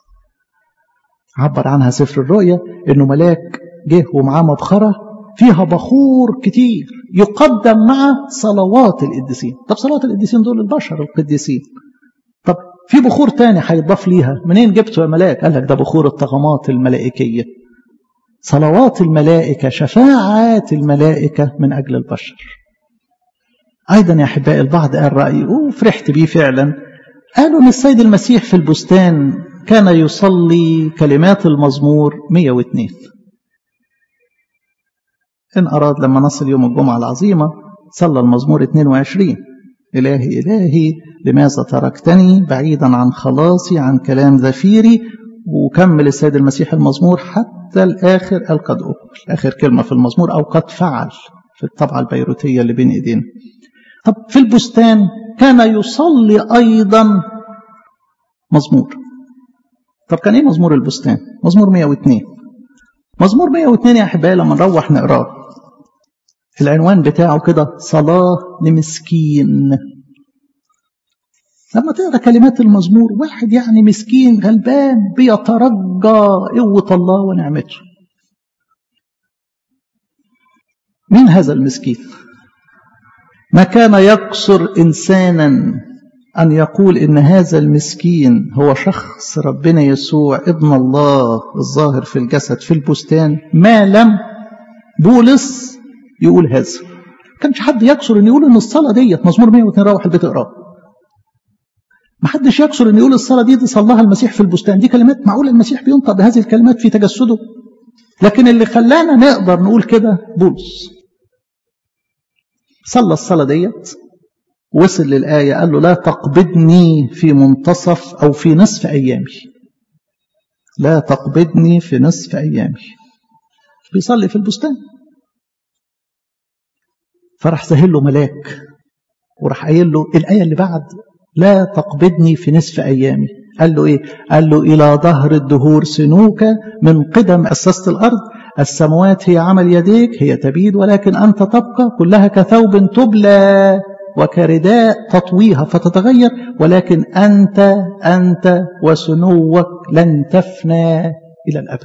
عبر عنها سفر الرؤيا انه ملاك جه ومعاه مبخرة فيها بخور كتير يقدم مع صلوات القديسين طب صلوات القديسين دول البشر القديسين طب في بخور تاني هيضاف ليها منين جبته يا ملاك قال لك ده بخور الطغمات الملائكية صلوات الملائكة شفاعات الملائكة من أجل البشر أيضا يا أحبائي البعض قال رأيه وفرحت بيه فعلا قالوا أن السيد المسيح في البستان كان يصلي كلمات المزمور 102 إن أراد لما نصل يوم الجمعة العظيمة صلى المزمور 22 إلهي إلهي لماذا تركتني بعيدا عن خلاصي عن كلام ذفيري وكمل السيد المسيح المزمور حتى الآخر قال قد أكمل آخر كلمة في المزمور أو قد فعل في الطبعة البيروتية اللي بين إيدينا طب في البستان كان يصلي أيضا مزمور طب كان إيه مزمور البستان مزمور 102 مزمور 102 يا أحبائي لما نروح نقراه العنوان بتاعه كده صلاة لمسكين لما تقرا كلمات المزمور واحد يعني مسكين غلبان بيترجى قوة الله ونعمته مين هذا المسكين ما كان يقصر إنسانا أن يقول إن هذا المسكين هو شخص ربنا يسوع ابن الله الظاهر في الجسد في البستان ما لم بولس يقول هذا كانش حد يكسر ان يقول ان الصلاه ديت مزمور 102 روح البيت اقراه ما حدش يكسر ان يقول الصلاه دي, دي صلاها المسيح في البستان دي كلمات معقول المسيح بينطق بهذه الكلمات في تجسده لكن اللي خلانا نقدر نقول كده بولس صلى الصلاه ديت وصل للآية قال له لا تقبضني في منتصف أو في نصف أيامي لا تقبضني في نصف أيامي بيصلي في البستان فراح سهل له ملاك وراح قايل له الآية اللي بعد لا تقبضني في نصف أيامي قال له إيه قال له إلى ظهر الدهور سنوك من قدم أسست الأرض السماوات هي عمل يديك هي تبيد ولكن أنت تبقى كلها كثوب تبلى وكرداء تطويها فتتغير ولكن أنت أنت وسنوك لن تفنى إلى الأبد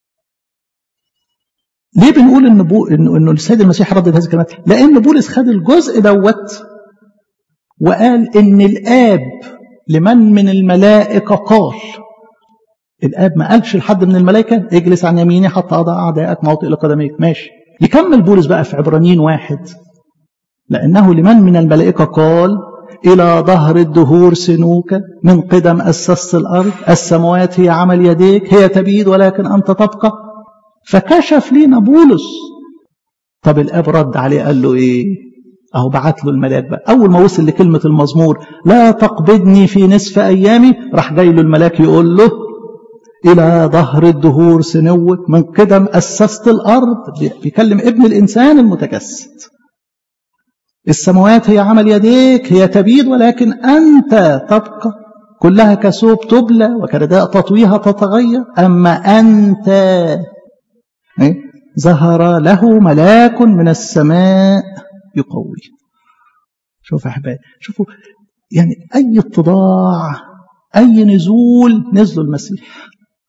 ليه بنقول ان بو انه انه السيد المسيح ردد هذه الكلمات؟ لان بولس خد الجزء دوت وقال ان الاب لمن من الملائكه قال الاب ما قالش لحد من الملائكه اجلس عن يميني حتى اضع اعدائك موطئ لقدميك ماشي يكمل بولس بقى في عبرانيين واحد لانه لمن من الملائكه قال إلى ظهر الدهور سنوك من قدم أسست الأرض السماوات هي عمل يديك هي تبيد ولكن أنت تبقى فكشف لينا بولس طب الاب رد عليه قال له ايه اهو بعت له الملاك بقى اول ما وصل لكلمه المزمور لا تقبضني في نصف ايامي راح جاي له الملاك يقول له الى ظهر الدهور سنوك من قدم اسست الارض بيكلم ابن الانسان المتجسد السماوات هي عمل يديك هي تبيد ولكن انت تبقى كلها كثوب تبلى وكرداء تطويها تتغير اما انت إيه؟ ظهر له ملاك من السماء يقوي شوف يا احبائي شوفوا يعني اي اتضاع اي نزول نزلوا المسيح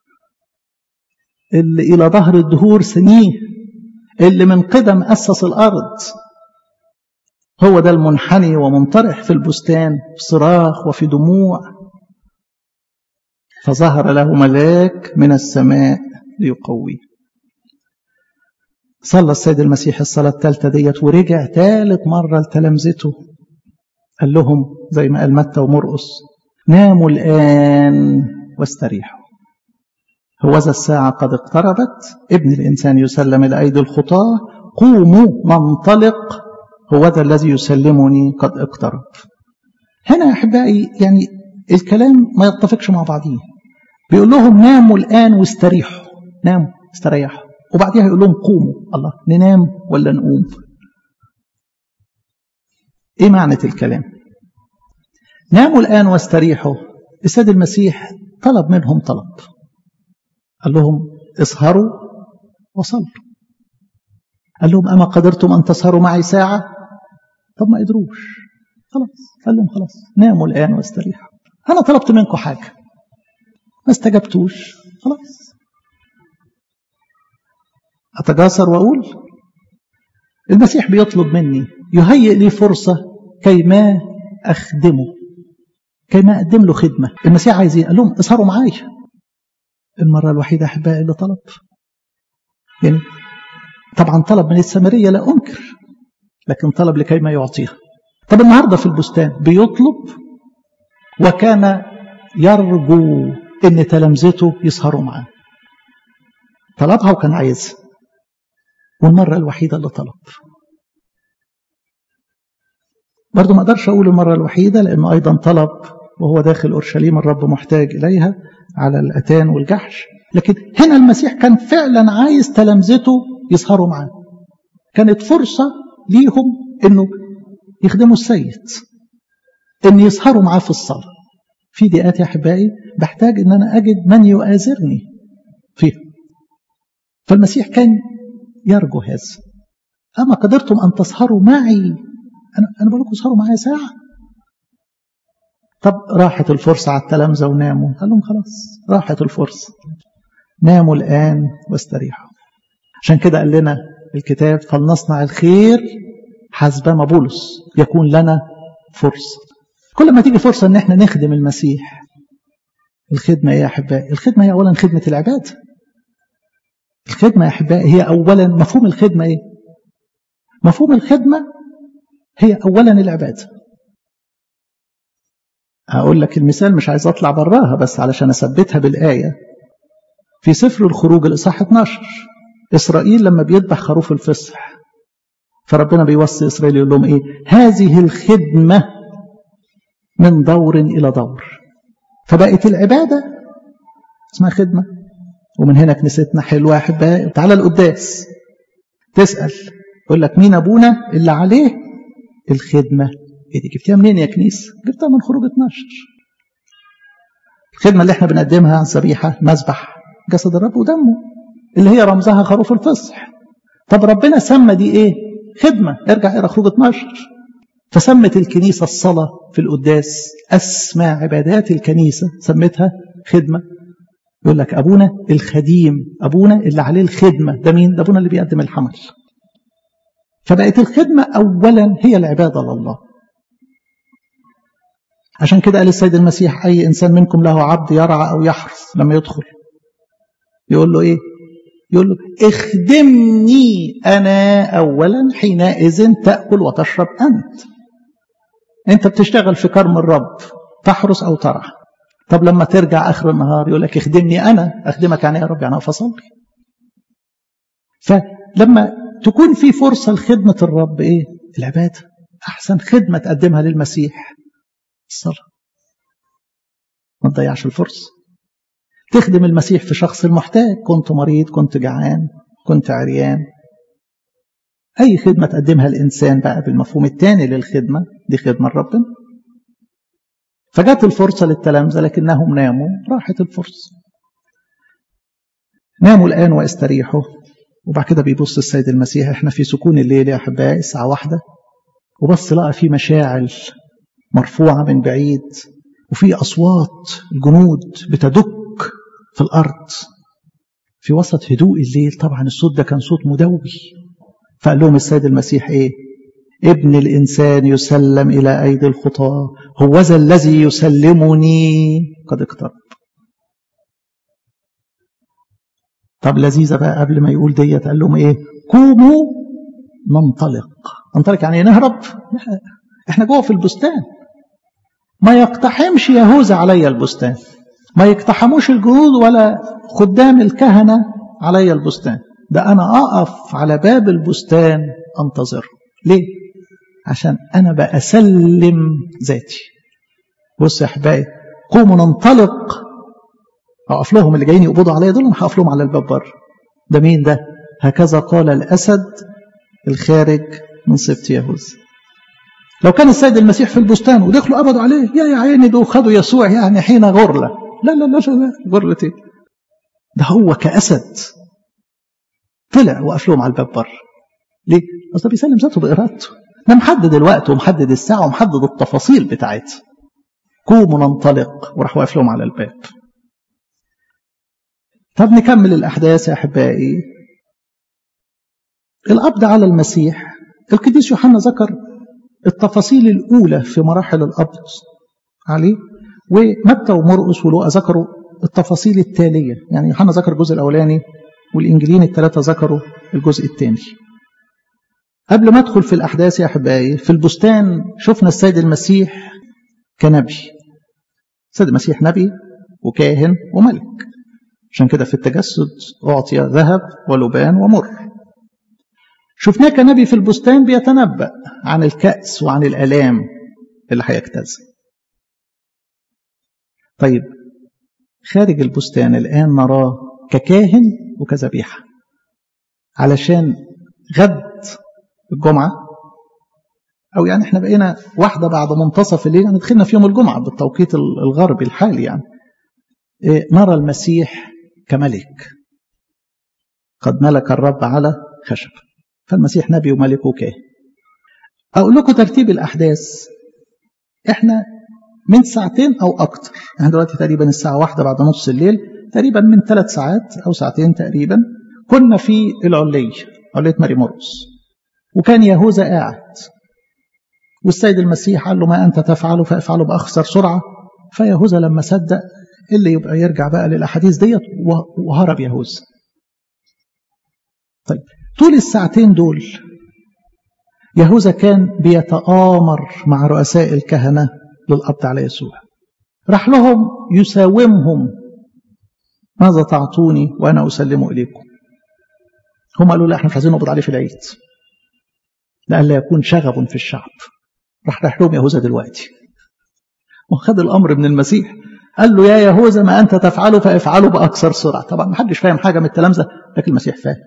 اللي الى ظهر الدهور سنيه اللي من قدم اسس الارض هو ده المنحني ومنطرح في البستان في صراخ وفي دموع فظهر له ملاك من السماء ليقويه صلى السيد المسيح الصلاة الثالثة ديت ورجع ثالث مرة لتلامذته قال لهم زي ما قال متى ومرقس ناموا الآن واستريحوا هوذا الساعة قد اقتربت ابن الإنسان يسلم إلى أيدي الخطاة قوموا ننطلق هوذا الذي يسلمني قد اقترب هنا يا أحبائي يعني الكلام ما يتفقش مع بعضيه بيقول لهم ناموا الآن واستريحوا ناموا استريحوا وبعديها يقول لهم قوموا الله ننام ولا نقوم ايه معنى الكلام ناموا الآن واستريحوا السيد المسيح طلب منهم طلب قال لهم اسهروا وصلوا قال لهم أما قدرتم أن تسهروا معي ساعة طب ما قدروش خلاص قال لهم خلاص ناموا الآن واستريحوا أنا طلبت منكم حاجة ما استجبتوش خلاص أتجاسر وأقول المسيح بيطلب مني يهيئ لي فرصة كي ما أخدمه كي ما أقدم له خدمة المسيح عايز ايه؟ قال لهم اسهروا معايا المرة الوحيدة أحبائي اللي طلب يعني طبعا طلب من السامرية لا أنكر لكن طلب لكي ما يعطيها طب النهاردة في البستان بيطلب وكان يرجو ان تلامذته يسهروا معاه طلبها وكان عايزها والمرة الوحيدة اللي طلب برضو ما اقدرش اقول المرة الوحيدة لانه ايضا طلب وهو داخل اورشليم الرب محتاج اليها على الاتان والجحش لكن هنا المسيح كان فعلا عايز تلامذته يسهروا معاه كانت فرصة ليهم انه يخدموا السيد ان يسهروا معاه في الصلاة في دقات يا احبائي بحتاج ان انا اجد من يؤازرني فيها فالمسيح كان يرجو هذا أما قدرتم أن تسهروا معي أنا, أنا بقول لكم اسهروا معايا ساعة طب راحت الفرصة على التلامذة وناموا قال لهم خلاص راحت الفرصة ناموا الآن واستريحوا عشان كده قال لنا الكتاب فلنصنع الخير حسب ما بولس يكون لنا فرصة كل ما تيجي فرصة ان احنا نخدم المسيح الخدمة يا أحبائي الخدمة هي أولا خدمة العبادة الخدمة يا أحبائي هي أولا مفهوم الخدمة إيه؟ مفهوم الخدمة هي أولا العبادة هقول لك المثال مش عايز أطلع براها بس علشان أثبتها بالآية في سفر الخروج الإصحاح 12 إسرائيل لما بيذبح خروف الفصح فربنا بيوصي إسرائيل يقول لهم إيه هذه الخدمة من دور إلى دور فبقت العبادة اسمها خدمة ومن هنا كنيستنا حلوة أحبائي تعالى القداس تسأل يقول لك مين أبونا اللي عليه الخدمة إيه دي جبتيها منين يا كنيسة جبتها من خروج 12 الخدمة اللي احنا بنقدمها عن الذبيحة مذبح جسد الرب ودمه اللي هي رمزها خروف الفصح طب ربنا سمى دي ايه خدمة ارجع الى خروج 12 فسمت الكنيسة الصلاة في القداس أسمى عبادات الكنيسة سمتها خدمة يقول لك أبونا الخديم أبونا اللي عليه الخدمة ده مين؟ ده أبونا اللي بيقدم الحمل فبقت الخدمة أولا هي العبادة لله عشان كده قال السيد المسيح أي إنسان منكم له عبد يرعى أو يحرث لما يدخل يقول له إيه؟ يقول له اخدمني أنا أولا حينئذ تأكل وتشرب أنت انت بتشتغل في كرم الرب تحرس او ترعى طب لما ترجع اخر النهار يقول لك اخدمني انا اخدمك يعني يا رب يعني اقف اصلي فلما تكون في فرصه لخدمه الرب ايه العباده احسن خدمه تقدمها للمسيح الصلاه ما تضيعش الفرصه تخدم المسيح في شخص المحتاج كنت مريض كنت جعان كنت عريان أي خدمة تقدمها الإنسان بقى بالمفهوم الثاني للخدمة دي خدمة لربنا فجت الفرصة للتلامذة لكنهم ناموا راحت الفرصة ناموا الآن واستريحوا وبعد كده بيبص السيد المسيح احنا في سكون الليل يا أحبائي الساعة واحدة وبص لقى في مشاعل مرفوعة من بعيد وفي أصوات الجنود بتدك في الأرض في وسط هدوء الليل طبعا الصوت ده كان صوت مدوي فقال لهم السيد المسيح ايه ابن الإنسان يسلم إلى أيدي الخطاة هو ذا الذي يسلمني قد اقترب طب لذيذة بقى قبل ما يقول ديت قال لهم ايه قوموا ننطلق ننطلق يعني نهرب احنا جوه في البستان ما يقتحمش يهوذا علي البستان ما يقتحموش الجنود ولا خدام الكهنة علي البستان ده أنا أقف على باب البستان أنتظر ليه؟ عشان أنا بأسلم ذاتي بص يا أحبائي قوموا ننطلق أقف لهم اللي جايين يقبضوا عليا دول أنا هقف لهم على الباب بره ده مين ده؟ هكذا قال الأسد الخارج من سبط يهوذا لو كان السيد المسيح في البستان ودخلوا قبضوا عليه يا يا عيني دول خدوا يسوع يعني حين غرله لا لا لا لا غرله ايه ده هو كأسد طلع وقف لهم على الباب بره ليه؟ اصل بيسلم ذاته بارادته ده محدد الوقت ومحدد الساعه ومحدد التفاصيل بتاعتها قوموا ننطلق وراح واقف لهم على الباب طب نكمل الاحداث يا احبائي القبض على المسيح القديس يوحنا ذكر التفاصيل الاولى في مراحل القبض عليه ومتى ومرقس ولوقا ذكروا التفاصيل التاليه يعني يوحنا ذكر الجزء الاولاني والإنجيلين الثلاثة ذكروا الجزء الثاني قبل ما أدخل في الأحداث يا أحبائي في البستان شفنا السيد المسيح كنبي السيد المسيح نبي وكاهن وملك عشان كده في التجسد أعطي ذهب ولبان ومر شفناه كنبي في البستان بيتنبأ عن الكأس وعن الآلام اللي هيجتاز طيب خارج البستان الآن نراه ككاهن وكذبيحة علشان غد الجمعة أو يعني احنا بقينا واحدة بعد منتصف الليل يعني دخلنا في يوم الجمعة بالتوقيت الغربي الحالي يعني إيه نرى المسيح كملك قد ملك الرب على خشب فالمسيح نبي وملك وكاهن أقول لكم ترتيب الأحداث احنا من ساعتين أو أكتر احنا دلوقتي تقريبا الساعة واحدة بعد نص الليل تقريبا من ثلاث ساعات أو ساعتين تقريبا كنا في العلية علية ماري مرقس وكان يهوذا قاعد والسيد المسيح قال له ما أنت تفعله فافعله بأخسر سرعة فيهوذا لما صدق اللي يبقى يرجع بقى للأحاديث ديت وهرب يهوذا طيب طول الساعتين دول يهوذا كان بيتآمر مع رؤساء الكهنة للقبض على يسوع راح لهم يساومهم ماذا تعطوني وأنا أسلمه إليكم هم قالوا لا احنا مش عايزين نقبض عليه في العيد لئلا يكون شغب في الشعب راح راح لهم يهوذا دلوقتي وخد الأمر من المسيح قال له يا يهوذا ما أنت تفعله فافعله بأكثر سرعة طبعا ما حدش فاهم حاجة من التلامذة لكن المسيح فاهم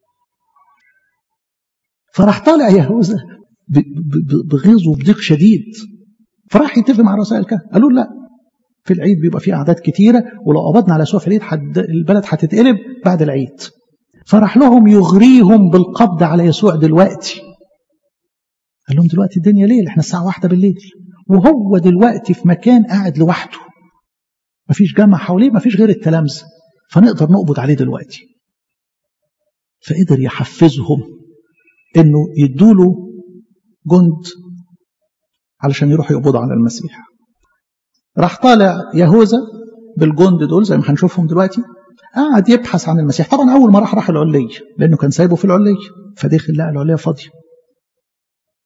فراح طالع يهوذا بغيظ وبضيق شديد فراح يتفق مع رؤساء الكهنة قالوا لا في العيد بيبقى فيه أعداد كتيرة ولو قبضنا على يسوع في العيد حد البلد هتتقلب بعد العيد فراح لهم يغريهم بالقبض على يسوع دلوقتي قال لهم دلوقتي الدنيا ليل احنا الساعة واحدة بالليل وهو دلوقتي في مكان قاعد لوحده مفيش جامع حواليه مفيش غير التلامذة فنقدر نقبض عليه دلوقتي فقدر يحفزهم انه يدوله جند علشان يروحوا يقبضوا على المسيح راح طالع يهوذا بالجند دول زي ما هنشوفهم دلوقتي قعد يبحث عن المسيح طبعا اول ما راح راح العليه لانه كان سايبه في العليه فدخل لقى العليه فاضيه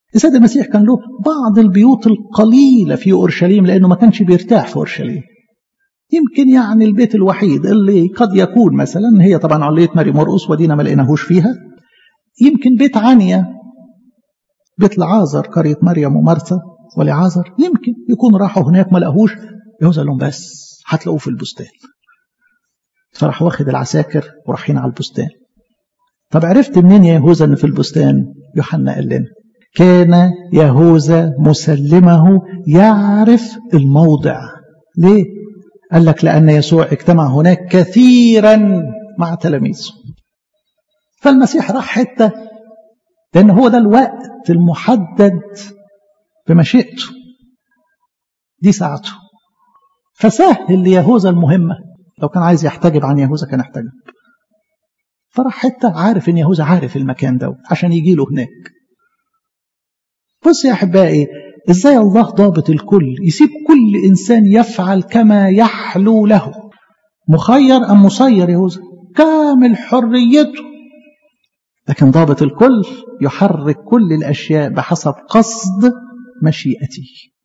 السيد المسيح كان له بعض البيوت القليلة في أورشليم لأنه ما كانش بيرتاح في أورشليم يمكن يعني البيت الوحيد اللي قد يكون مثلا هي طبعا علية ماري مرقس ودينا ما لقيناهوش فيها يمكن بيت عنيا بيت لعازر قرية مريم ومرثا ولعازر يمكن يكون راحوا هناك ما لقاهوش يهوذا لهم بس هتلاقوه في البستان فراح واخد العساكر ورايحين على البستان طب عرفت منين يا يهوذا ان في البستان يوحنا قال لنا كان يهوذا مسلمه يعرف الموضع ليه قال لك لان يسوع اجتمع هناك كثيرا مع تلاميذه فالمسيح راح حته لان هو ده الوقت المحدد بمشيئته دي ساعته فسهل ليهوذا المهمه لو كان عايز يحتجب عن يهوذا كان احتجب فراح حته عارف ان يهوذا عارف المكان ده عشان يجي له هناك بص يا احبائي ازاي الله ضابط الكل يسيب كل انسان يفعل كما يحلو له مخير ام مسير يهوذا كامل حريته لكن ضابط الكل يحرك كل الاشياء بحسب قصد مشيئته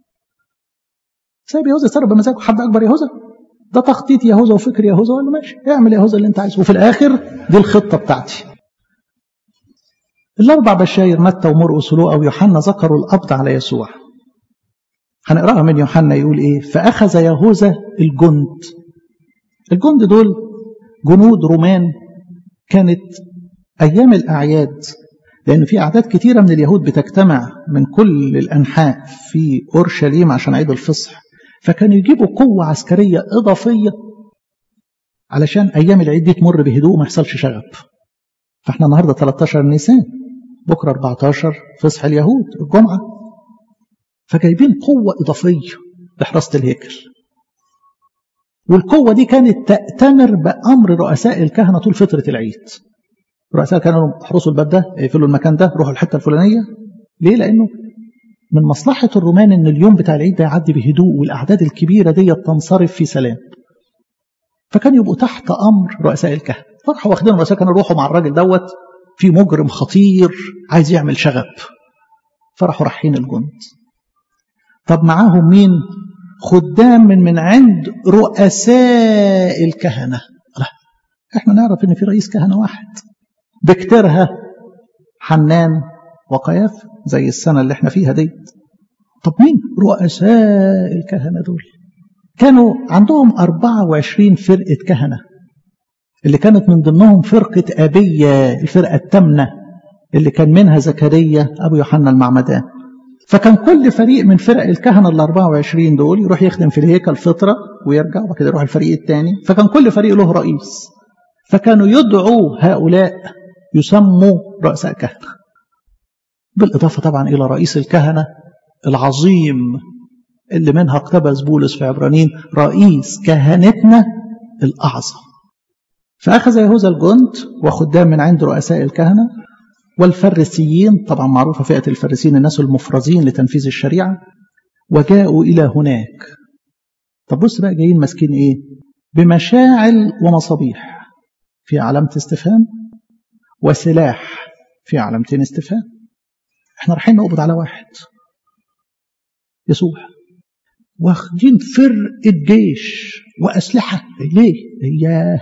سايب يهوذا يتصرف بمزاجه حد اكبر يهوذا ده تخطيط يهوذا وفكر يهوذا ولا ماشي اعمل يهوذا اللي انت عايزه وفي الاخر دي الخطه بتاعتي الاربع بشاير متى ومرقس ولوقا ويوحنا ذكروا القبض على يسوع هنقراها من يوحنا يقول ايه فاخذ يهوذا الجند الجند دول جنود رومان كانت ايام الاعياد لان في اعداد كتيره من اليهود بتجتمع من كل الانحاء في اورشليم عشان عيد الفصح فكانوا يجيبوا قوه عسكريه اضافيه علشان ايام العيد دي تمر بهدوء ما يحصلش شغب فاحنا النهارده 13 نيسان بكره 14 فصح اليهود الجمعه فجايبين قوه اضافيه لحراسه الهيكل والقوه دي كانت تأتمر بامر رؤساء الكهنه طول فتره العيد رؤساء كانوا احرسوا الباب ده يقفلوا المكان ده روحوا الحته الفلانيه ليه لانه من مصلحه الرومان ان اليوم بتاع العيد ده يعدي بهدوء والاعداد الكبيره دي تنصرف في سلام فكانوا يبقوا تحت امر رؤساء الكهنه فراحوا واخدين رؤساء كانوا يروحوا مع الراجل دوت في مجرم خطير عايز يعمل شغب فراحوا رايحين الجند طب معاهم مين خدام من من عند رؤساء الكهنه لا احنا نعرف ان في رئيس كهنه واحد بكترها حنان وقياف زي السنة اللي احنا فيها دي طب مين رؤساء الكهنة دول كانوا عندهم 24 فرقة كهنة اللي كانت من ضمنهم فرقة أبية الفرقة التامنة اللي كان منها زكريا أبو يوحنا المعمدان فكان كل فريق من فرق الكهنة ال 24 دول يروح يخدم في الهيكل فترة ويرجع وبعد كده يروح الفريق الثاني فكان كل فريق له رئيس فكانوا يدعوا هؤلاء يسموا رؤساء كهنة بالإضافة طبعا إلى رئيس الكهنة العظيم اللي منها اقتبس بولس في عبرانيين رئيس كهنتنا الأعظم فأخذ يهوذا الجند وخدام من عند رؤساء الكهنة والفريسيين طبعا معروفة فئة الفريسيين الناس المفرزين لتنفيذ الشريعة وجاءوا إلى هناك طب بص بقى جايين ماسكين إيه بمشاعل ومصابيح في علامة استفهام وسلاح في علامتين استفهام احنا رايحين نقبض على واحد يسوع واخدين فرقة جيش وأسلحة ليه؟ ياه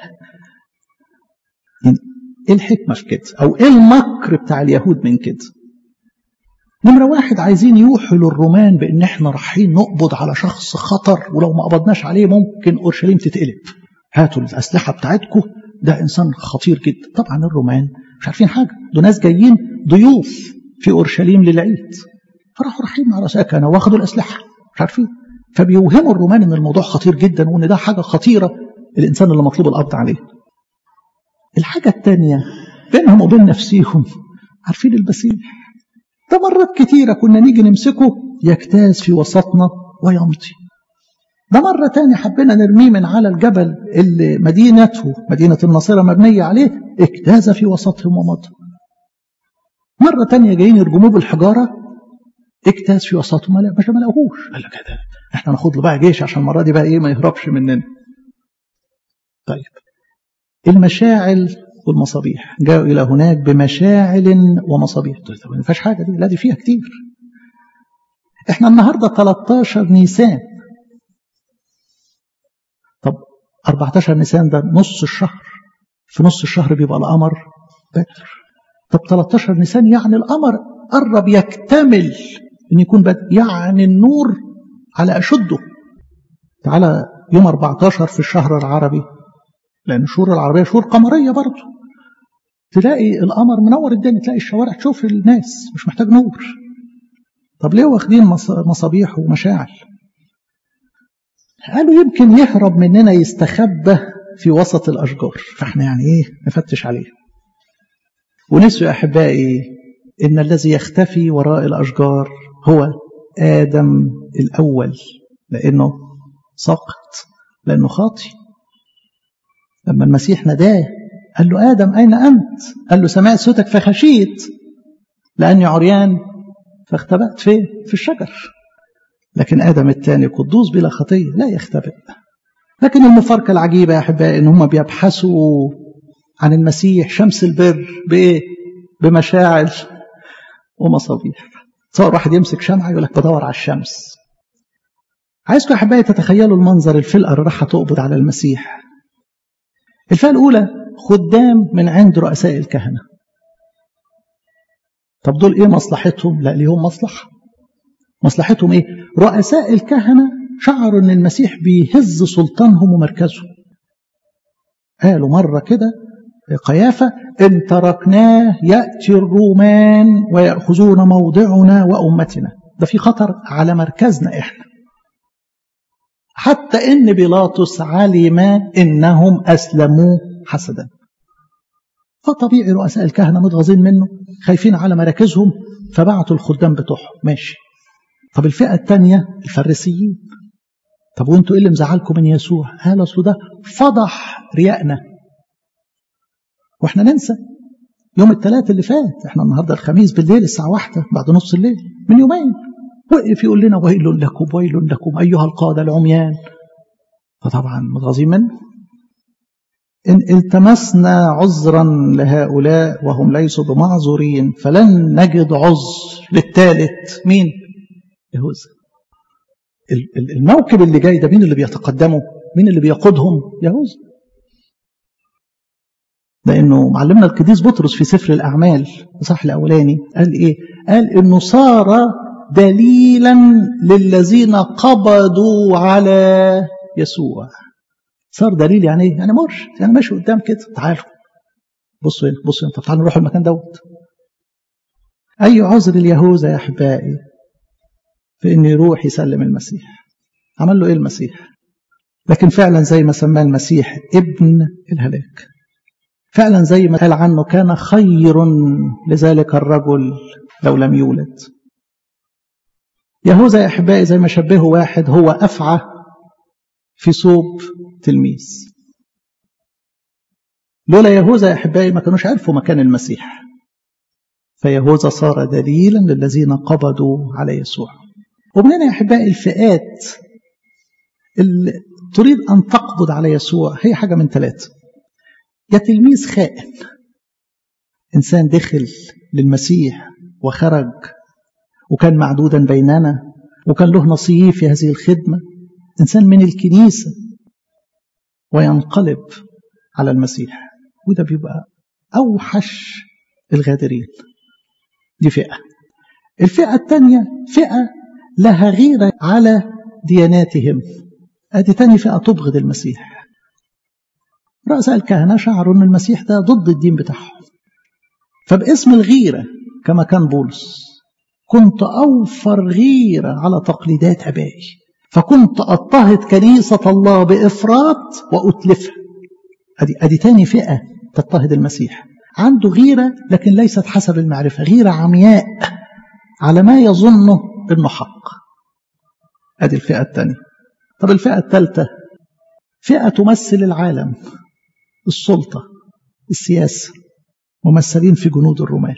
يعني ايه الحكمة في كده؟ أو ايه المكر بتاع اليهود من كده؟ نمرة واحد عايزين يوحوا للرومان بإن احنا رايحين نقبض على شخص خطر ولو ما قبضناش عليه ممكن أورشليم تتقلب. هاتوا الأسلحة بتاعتكم ده إنسان خطير جدا. طبعا الرومان مش عارفين حاجة، دول ناس جايين ضيوف في أورشليم للعيد. فراحوا رايحين مع رؤساء كانوا واخدوا الأسلحة مش عارفين. فبيوهموا الرومان إن الموضوع خطير جدا وإن ده حاجة خطيرة الإنسان اللي مطلوب القبض عليه. الحاجة الثانية بينهم وبين نفسيهم عارفين المسيح ده مرات كتيرة كنا نيجي نمسكه يجتاز في وسطنا ويمضي ده مرة تانية حبينا نرميه من على الجبل اللي مدينته مدينة الناصرة مبنية عليه اجتاز في وسطهم ومضى مرة تانية جايين يرجموه بالحجارة اجتاز في وسطهم ما مش ما لقوهوش قال لك ده احنا ناخد له بقى جيش عشان المرة دي بقى ايه ما يهربش مننا طيب المشاعل والمصابيح جاءوا إلى هناك بمشاعل ومصابيح ما فيهاش حاجة دي لا دي فيها كتير احنا النهارده 13 نيسان طب 14 نيسان ده نص الشهر في نص الشهر بيبقى القمر بدر طب 13 نيسان يعني القمر قرب يكتمل ان يكون بدر يعني النور على اشده تعالى يوم 14 في الشهر العربي لان الشهور العربيه شهور قمريه برضه تلاقي القمر منور الدنيا تلاقي الشوارع تشوف الناس مش محتاج نور طب ليه واخدين مصابيح ومشاعل قالوا يمكن يهرب مننا يستخبى في وسط الأشجار فاحنا يعني ايه نفتش عليه ونسوا يا أحبائي إن الذي يختفي وراء الأشجار هو آدم الأول لأنه سقط لأنه خاطي لما المسيح ناداه قال له آدم أين أنت قال له سمعت صوتك فخشيت لأني عريان فاختبأت فين في الشجر لكن آدم الثاني قدوس بلا خطية لا يختبئ لكن المفارقة العجيبة يا أحبائي إن هم بيبحثوا عن المسيح شمس البر بإيه؟ بمشاعل ومصابيح تصور واحد يمسك شمعة يقول لك بدور على الشمس عايزكم يا أحبائي تتخيلوا المنظر الفلقة اللي راح تقبض على المسيح الفئة الأولى خدام من عند رؤساء الكهنة طب دول إيه مصلحتهم؟ لا ليهم مصلحة مصلحتهم إيه؟ رؤساء الكهنة شعروا ان المسيح بيهز سلطانهم ومركزهم قالوا مرة كده قيافة إن تركناه يأتي الرومان ويأخذون موضعنا وأمتنا ده في خطر على مركزنا إحنا حتى إن بيلاطس علم إنهم أسلموا حسدا فطبيعي رؤساء الكهنة متغاظين منه خايفين على مراكزهم فبعتوا الخدام بتوعهم ماشي طب الفئة الثانية الفريسيين طب وانتوا ايه اللي مزعلكم من يسوع؟ قال اصل ده فضح ريائنا. واحنا ننسى يوم الثلاث اللي فات احنا النهارده الخميس بالليل الساعه واحدة بعد نص الليل من يومين وقف يقول لنا ويل لكم ويل لكم ايها القاده العميان فطبعا متغاظين منه إن التمسنا عذرا لهؤلاء وهم ليسوا بمعذورين فلن نجد عذر للثالث مين؟ يهوذا الموكب اللي جاي ده مين اللي بيتقدمه مين اللي بيقودهم يهوذا لانه معلمنا القديس بطرس في سفر الاعمال الاصحاح الاولاني قال ايه قال انه صار دليلا للذين قبضوا على يسوع صار دليل يعني ايه يعني مرشد يعني ماشي قدام كده تعالوا بصوا هنا بصوا انت تعالوا نروح المكان دوت اي عذر اليهوذا يا احبائي في انه يروح يسلم المسيح عمل له ايه المسيح لكن فعلا زي ما سماه المسيح ابن الهلاك فعلا زي ما قال عنه كان خير لذلك الرجل لو لم يولد يهوذا يا احبائي زي ما شبهه واحد هو افعى في صوب تلميذ لولا يهوذا يا احبائي ما كانوش عرفوا مكان المسيح فيهوذا صار دليلا للذين قبضوا على يسوع ومن هنا يا احبائي الفئات اللي تريد ان تقبض على يسوع هي حاجه من ثلاثه يا تلميذ خائن انسان دخل للمسيح وخرج وكان معدودا بيننا وكان له نصيب في هذه الخدمه انسان من الكنيسه وينقلب على المسيح وده بيبقى اوحش الغادرين دي فئه الفئه الثانيه فئه لها غيرة على دياناتهم ادي تاني فئة تبغض المسيح رؤساء الكهنة شعروا ان المسيح ده ضد الدين بتاعهم فباسم الغيرة كما كان بولس كنت أوفر غيرة على تقليدات أبائي فكنت أضطهد كنيسة الله بإفراط وأتلفها أدي, أدي تاني فئة تضطهد المسيح عنده غيرة لكن ليست حسب المعرفة غيرة عمياء على ما يظنه انه حق ادي الفئه الثانيه طب الفئه الثالثه فئه تمثل العالم السلطه السياسه ممثلين في جنود الرومان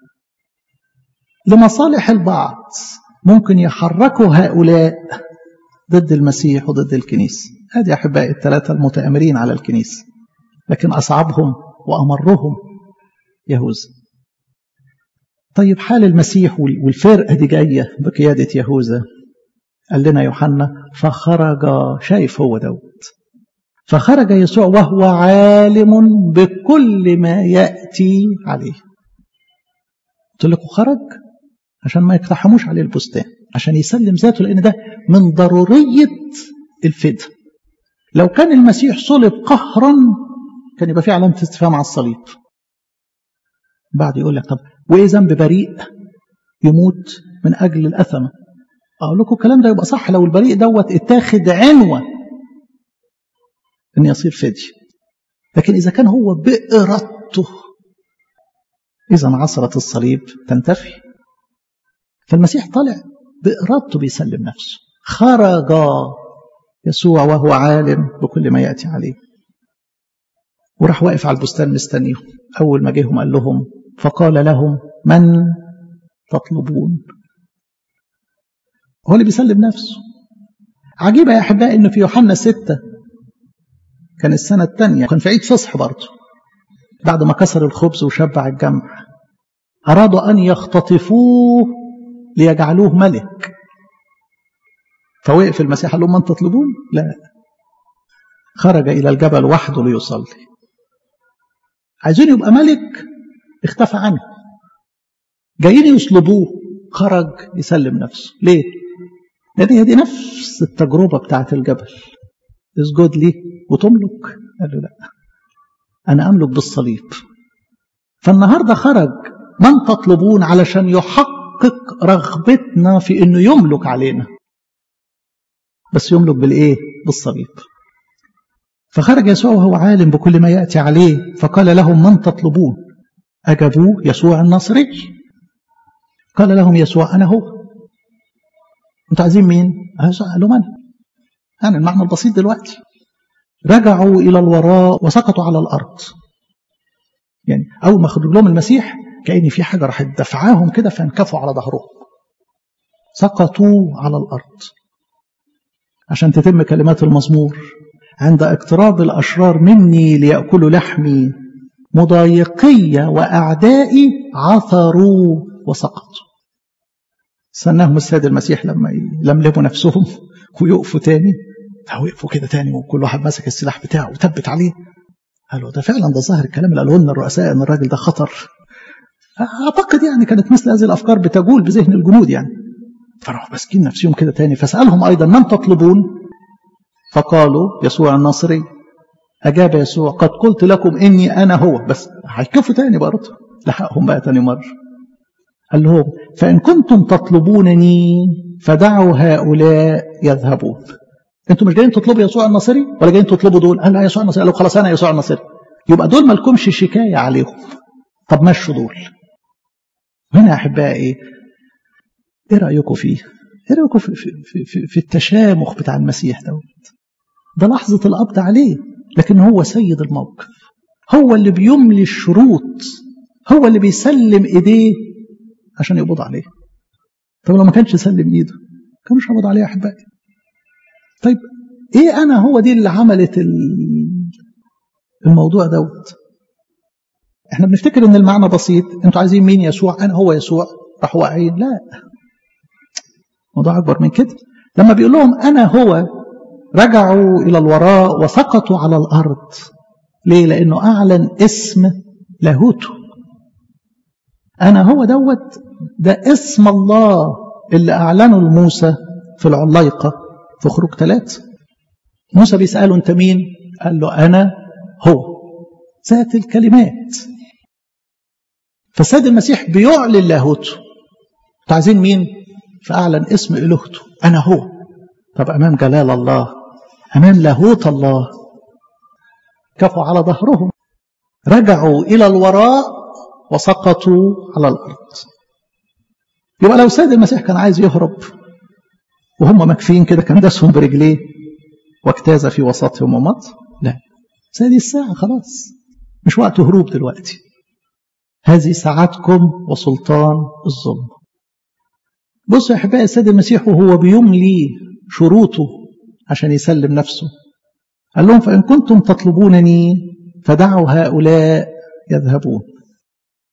لمصالح البعض ممكن يحركوا هؤلاء ضد المسيح وضد الكنيسه ادي احبائي الثلاثه المتامرين على الكنيسه لكن اصعبهم وامرهم يهوذا طيب حال المسيح والفرقة دي جاية بقيادة يهوذا قال لنا يوحنا فخرج شايف هو دوت فخرج يسوع وهو عالم بكل ما يأتي عليه قلت لكم خرج عشان ما يقتحموش عليه البستان عشان يسلم ذاته لأن ده من ضرورية الفداء لو كان المسيح صلب قهرا كان يبقى في علامة استفهام على الصليب بعد يقول لك طب وإيه ذنب بريء يموت من أجل الأثمة أقول لكم الكلام ده يبقى صح لو البريء دوت اتاخد عنوة أن يصير فدي لكن إذا كان هو بإرادته إذا عصرة الصليب تنتفي فالمسيح طلع بإرادته بيسلم نفسه خرج يسوع وهو عالم بكل ما يأتي عليه وراح واقف على البستان مستنيهم أول ما جيهم قال لهم فقال لهم من تطلبون هو اللي بيسلم نفسه عجيبة يا أحبائي إن في يوحنا ستة كان السنة الثانية كان في عيد فصح برضه بعد ما كسر الخبز وشبع الجمع أرادوا أن يختطفوه ليجعلوه ملك فوقف المسيح قال لهم من تطلبون لا خرج إلى الجبل وحده ليصلي عايزين يبقى ملك اختفى عنه جايين يصلبوه خرج يسلم نفسه ليه لأن هي دي نفس التجربة بتاعت الجبل اسجد لي وتملك قال له لا أنا أملك بالصليب فالنهاردة خرج من تطلبون علشان يحقق رغبتنا في أنه يملك علينا بس يملك بالإيه بالصليب فخرج يسوع وهو عالم بكل ما يأتي عليه فقال لهم من تطلبون أجابوه يسوع الناصري قال لهم يسوع أنا هو أنتوا عايزين مين؟ قالوا من؟ يعني المعنى البسيط دلوقتي رجعوا إلى الوراء وسقطوا على الأرض يعني أول ما خرج لهم المسيح كأن في حاجة راحت دفعاهم كده فانكفوا على ظهرهم سقطوا على الأرض عشان تتم كلمات المزمور عند اقتراب الأشرار مني ليأكلوا لحمي مضايقي وأعدائي عثروا وسقطوا استناهم السيد المسيح لما يلملموا نفسهم ويقفوا تاني فوقفوا كده تاني وكل واحد ماسك السلاح بتاعه وثبت عليه قالوا ده فعلا ده ظاهر الكلام اللي قالوه لنا الرؤساء ان الراجل ده خطر اعتقد يعني كانت مثل هذه الافكار بتجول بذهن الجنود يعني فراحوا ماسكين نفسهم كده تاني فسالهم ايضا من تطلبون فقالوا يسوع الناصري اجاب يسوع قد قلت لكم اني انا هو بس هيكفوا تاني برضه لحقهم بقى تاني مره قال لهم فان كنتم تطلبونني فدعوا هؤلاء يذهبون انتوا مش جايين تطلبوا يسوع الناصري ولا جايين تطلبوا دول قال لا يسوع الناصري قالوا خلاص انا يسوع الناصري يبقى دول ما لكمش شكايه عليهم طب مشوا دول هنا يا احبائي ايه ايه رايكم فيه ايه رايكم في, في, في, في التشامخ بتاع المسيح دوت ده لحظه القبض عليه لكن هو سيد الموقف هو اللي بيملي الشروط هو اللي بيسلم ايديه عشان يقبض عليه طب لو ما كانش يسلم ايده كانوش قبض عليه يا احبائي طيب ايه انا هو دي اللي عملت الموضوع دوت احنا بنفتكر ان المعنى بسيط انتوا عايزين مين يسوع انا هو يسوع راح واقعين لا موضوع اكبر من كده لما بيقول لهم انا هو رجعوا الى الوراء وسقطوا على الارض ليه لانه اعلن اسم لاهوته انا هو دوت ده اسم الله اللي اعلنه لموسى في العلايقه في خروج ثلاثة موسى بيسأله أنت مين قال له أنا هو ذات الكلمات فالسيد المسيح بيعلن لاهوته عايزين مين فأعلن اسم إلهته أنا هو طب أمام جلال الله أمام لاهوت الله كفوا على ظهرهم رجعوا إلى الوراء وسقطوا على الأرض يبقى لو السيد المسيح كان عايز يهرب وهم مكفيين كده كان داسهم برجليه واجتاز في وسطهم ومط لا هذه الساعة خلاص مش وقت هروب دلوقتي هذه ساعتكم وسلطان الظلم بصوا يا احبائي السيد المسيح وهو بيملي شروطه عشان يسلم نفسه قال لهم فإن كنتم تطلبونني فدعوا هؤلاء يذهبون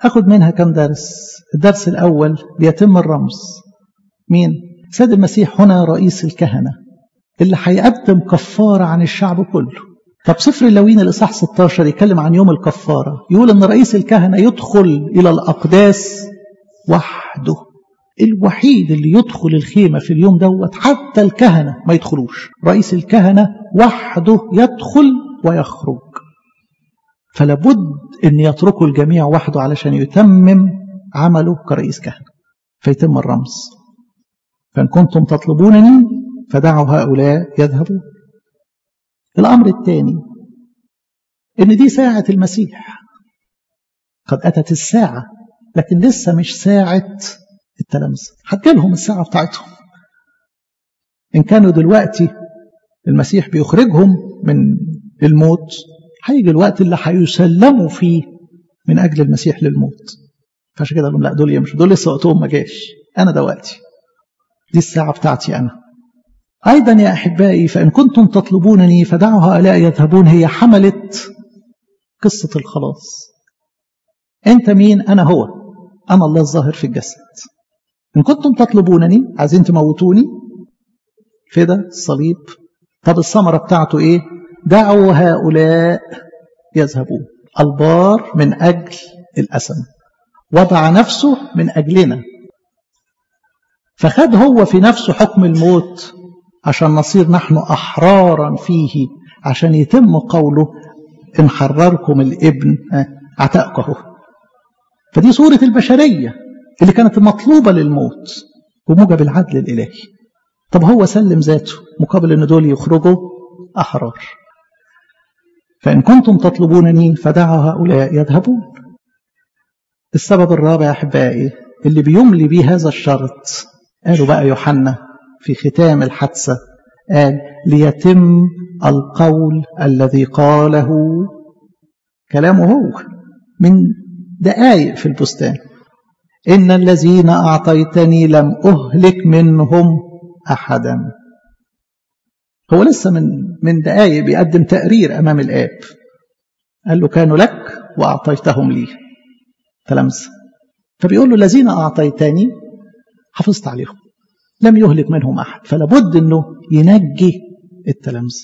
أخذ منها كم درس الدرس الأول بيتم الرمز مين؟ سيد المسيح هنا رئيس الكهنة اللي هيقدم كفارة عن الشعب كله طب سفر اللوين الإصحاح 16 يتكلم عن يوم الكفارة يقول إن رئيس الكهنة يدخل إلى الأقداس وحده الوحيد اللي يدخل الخيمة في اليوم دوت حتى الكهنة ما يدخلوش رئيس الكهنة وحده يدخل ويخرج فلابد أن يتركوا الجميع وحده علشان يتمم عمله كرئيس كهنة فيتم الرمز فإن كنتم تطلبونني فدعوا هؤلاء يذهبوا الأمر الثاني إن دي ساعة المسيح قد أتت الساعة لكن لسه مش ساعة التلامذة هتجيلهم الساعة بتاعتهم إن كانوا دلوقتي المسيح بيخرجهم من الموت هيجي الوقت اللي هيسلموا فيه من أجل المسيح للموت فعشان كده لهم لا دول يمشوا دول لسه وقتهم ما جاش أنا ده وقتي دي الساعة بتاعتي أنا أيضا يا أحبائي فإن كنتم تطلبونني فدعوا هؤلاء يذهبون هي حملت قصة الخلاص أنت مين أنا هو أنا الله الظاهر في الجسد إن كنتم تطلبونني عايزين تموتوني فدا الصليب طب الثمرة بتاعته إيه دعوا هؤلاء يذهبون البار من أجل الأسم وضع نفسه من أجلنا فخد هو في نفسه حكم الموت عشان نصير نحن أحرارا فيه عشان يتم قوله إن حرركم الابن عتقه فدي صورة البشرية اللي كانت مطلوبة للموت بموجب العدل الإلهي طب هو سلم ذاته مقابل أن دول يخرجوا أحرار فإن كنتم تطلبونني فدعوا هؤلاء يذهبون السبب الرابع يا أحبائي اللي بيملي بيه هذا الشرط قالوا بقى يوحنا في ختام الحادثة قال ليتم القول الذي قاله كلامه هو من دقائق في البستان إن الذين أعطيتني لم أهلك منهم أحدا هو لسه من من دقائق بيقدم تقرير أمام الآب قال له كانوا لك وأعطيتهم لي تلامذة فبيقول له الذين أعطيتني حفظت عليهم لم يهلك منهم أحد فلابد أنه ينجي التلامذة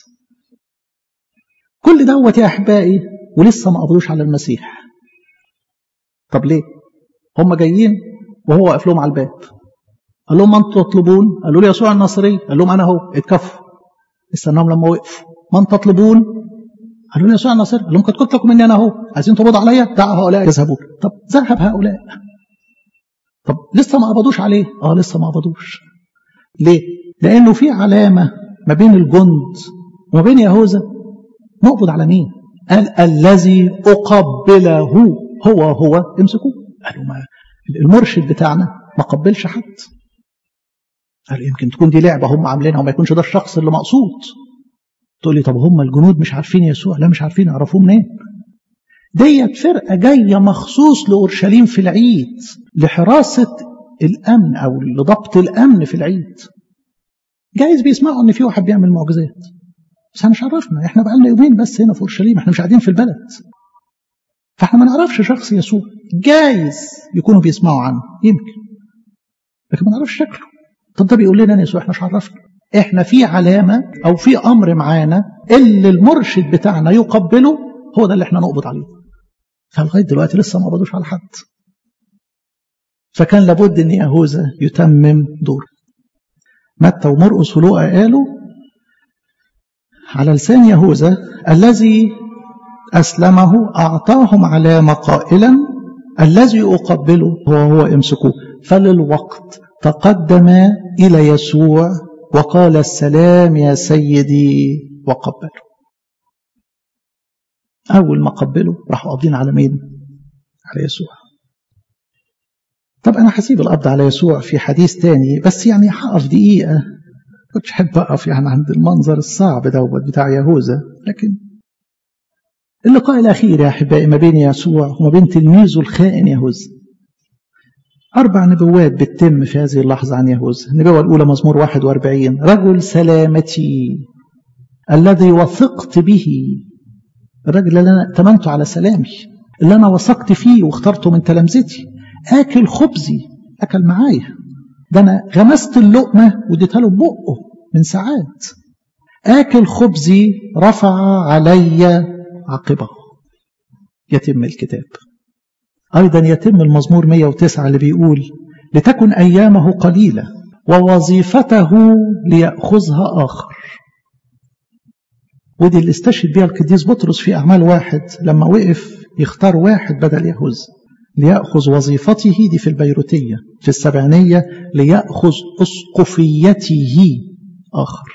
كل دوت يا أحبائي ولسه ما قبلوش على المسيح طب ليه هم جايين وهو واقف لهم على الباب قال لهم من تطلبون قالوا له يسوع الناصري قال لهم انا اهو اتكفوا استناهم لما وقفوا من تطلبون قالوا له يسوع الناصري قال لهم قد قلت لكم اني انا اهو عايزين تقبضوا عليا دعوا هؤلاء يذهبون طب ذهب هؤلاء طب لسه ما قبضوش عليه اه لسه ما قبضوش ليه لانه في علامه ما بين الجند وما بين يهوذا نقبض على مين قال الذي اقبله هو هو امسكوه قالوا ما المرشد بتاعنا ما قبلش حد قال يمكن تكون دي لعبه هم عاملينها وما يكونش ده الشخص اللي مقصود تقول لي طب هم الجنود مش عارفين يسوع لا مش عارفين يعرفوه منين ديت فرقه جايه مخصوص لاورشليم في العيد لحراسه الامن او لضبط الامن في العيد جايز بيسمعوا ان في واحد بيعمل معجزات بس احنا مش عرفنا احنا بقى لنا يومين بس هنا في اورشليم احنا مش قاعدين في البلد فاحنا ما نعرفش شخص يسوع جايز يكونوا بيسمعوا عنه يمكن لكن ما نعرفش شكله طب ده بيقول لنا يسوع احنا مش عرفنا احنا في علامه او في امر معانا اللي المرشد بتاعنا يقبله هو ده اللي احنا نقبض عليه فلغايه دلوقتي لسه ما قبضوش على حد فكان لابد ان يهوذا يتمم دوره متى ومرقس ولوقا قالوا على لسان يهوذا الذي أسلمه أعطاهم علامة قائلا الذي أقبله هو هو امسكوه فللوقت تقدم إلى يسوع وقال السلام يا سيدي وقبله أول ما قبله راحوا قابضين على مين؟ على يسوع طب أنا هسيب القبض على يسوع في حديث تاني بس يعني هقف دقيقة كنتش أحب أقف يعني عند المنظر الصعب دوت بتاع يهوذا لكن اللقاء الأخير يا أحبائي ما بين يسوع وما بين تلميذه الخائن يهوذا أربع نبوات بتتم في هذه اللحظة عن يهوذا النبوة الأولى مزمور 41 رجل سلامتي الذي وثقت به الرجل اللي أنا ائتمنت على سلامي اللي أنا وثقت فيه واخترته من تلامذتي آكل خبزي أكل معايا ده أنا غمست اللقمة واديتها له ببقه من ساعات آكل خبزي رفع علي عقبه يتم الكتاب أيضا يتم المزمور 109 اللي بيقول لتكن أيامه قليلة ووظيفته ليأخذها آخر ودي اللي استشهد بها القديس بطرس في أعمال واحد لما وقف يختار واحد بدل يهوذا ليأخذ وظيفته دي في البيروتية في السبعينية ليأخذ أسقفيته آخر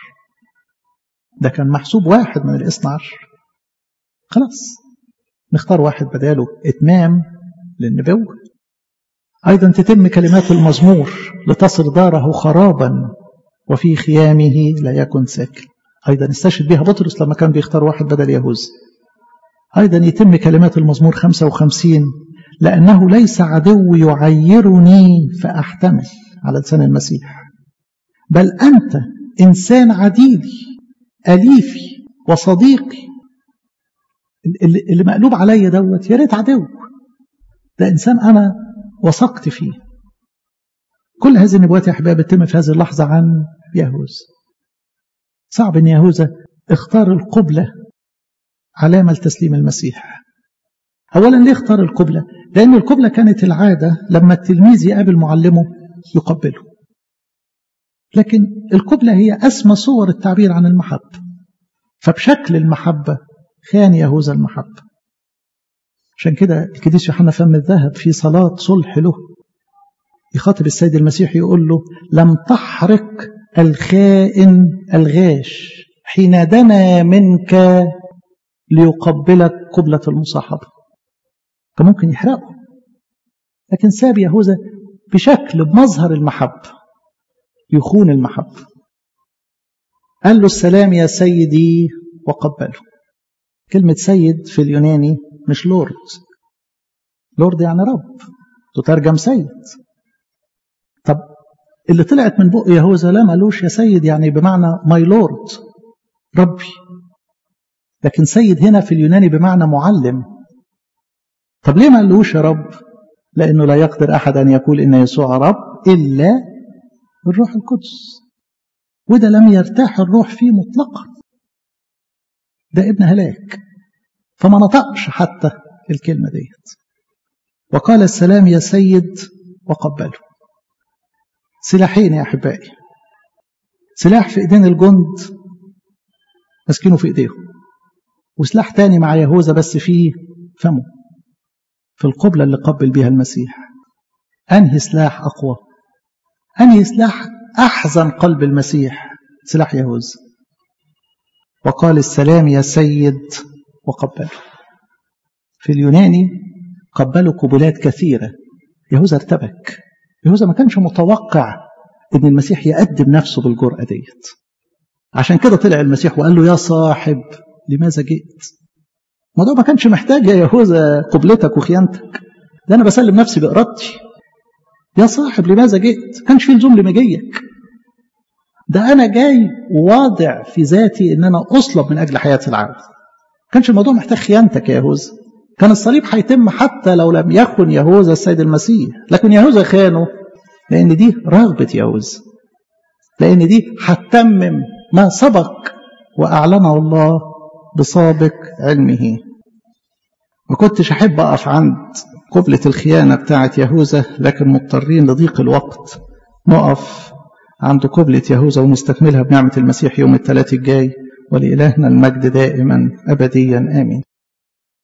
ده كان محسوب واحد من الاثنى عشر خلاص نختار واحد بداله إتمام للنبوة أيضا تتم كلمات المزمور لتصل داره خرابا وفي خيامه لا يكن ساكن أيضا استشهد بها بطرس لما كان بيختار واحد بدل يهوذا أيضا يتم كلمات المزمور 55 لأنه ليس عدو يعيرني فأحتمل على لسان المسيح بل أنت إنسان عديدي أليفي وصديقي اللي مقلوب عليا دوت يا ريت عدو ده إنسان أنا وثقت فيه كل هذه النبوات يا أحباب تتم في هذه اللحظة عن يهوذا صعب أن يهوذا اختار القبلة علامة لتسليم المسيح أولا ليه اختار القبلة لأن القبلة كانت العادة لما التلميذ يقابل معلمه يقبله لكن القبلة هي أسمى صور التعبير عن المحبة فبشكل المحبة خان يهوذا المحبة عشان كده القديس يوحنا فم الذهب في صلاة صلح له يخاطب السيد المسيح يقول له لم تحرق الخائن الغاش حين دنا منك ليقبلك قبلة المصاحبة كان ممكن يحرقه لكن ساب يهوذا بشكل بمظهر المحبة يخون المحبة قال له السلام يا سيدي وقبله كلمة سيد في اليوناني مش لورد لورد يعني رب تترجم سيد طب اللي طلعت من بق يهوذا لا مالوش يا سيد يعني بمعنى ماي لورد ربي لكن سيد هنا في اليوناني بمعنى معلم طب ليه ما قالوش يا رب لأنه لا يقدر أحد أن يقول إن يسوع رب إلا بالروح القدس وده لم يرتاح الروح فيه مطلقا ده ابن هلاك فما نطقش حتى الكلمة ديت وقال السلام يا سيد وقبله سلاحين يا أحبائي سلاح في إيدين الجند ماسكينه في إيديهم وسلاح تاني مع يهوذا بس فيه فمه في القبلة اللي قبل بها المسيح أنهي سلاح أقوى أنهي سلاح أحزن قلب المسيح سلاح يهوذا وقال السلام يا سيد وقبله في اليوناني قبلوا قبلات كثيرة يهوذا ارتبك يهوذا ما كانش متوقع ان المسيح يقدم نفسه بالجرأة ديت عشان كده طلع المسيح وقال له يا صاحب لماذا جئت الموضوع ما كانش محتاج يا يهوذا قبلتك وخيانتك ده انا بسلم نفسي بارادتي يا صاحب لماذا جئت كانش في لزوم لمجيك ده انا جاي واضع في ذاتي ان انا اصلب من اجل حياه العالم كانش الموضوع محتاج خيانتك يا يهوذا كان الصليب هيتم حتى لو لم يخن يهوذا السيد المسيح لكن يهوذا خانه لان دي رغبه يهوذا لان دي هتتمم ما سبق واعلنه الله بسابق علمه ما كنتش احب اقف عند قبلة الخيانة بتاعت يهوذا لكن مضطرين لضيق الوقت نقف عند قبلة يهوذا ونستكملها بنعمة المسيح يوم الثلاث الجاي ولإلهنا المجد دائما أبديا آمين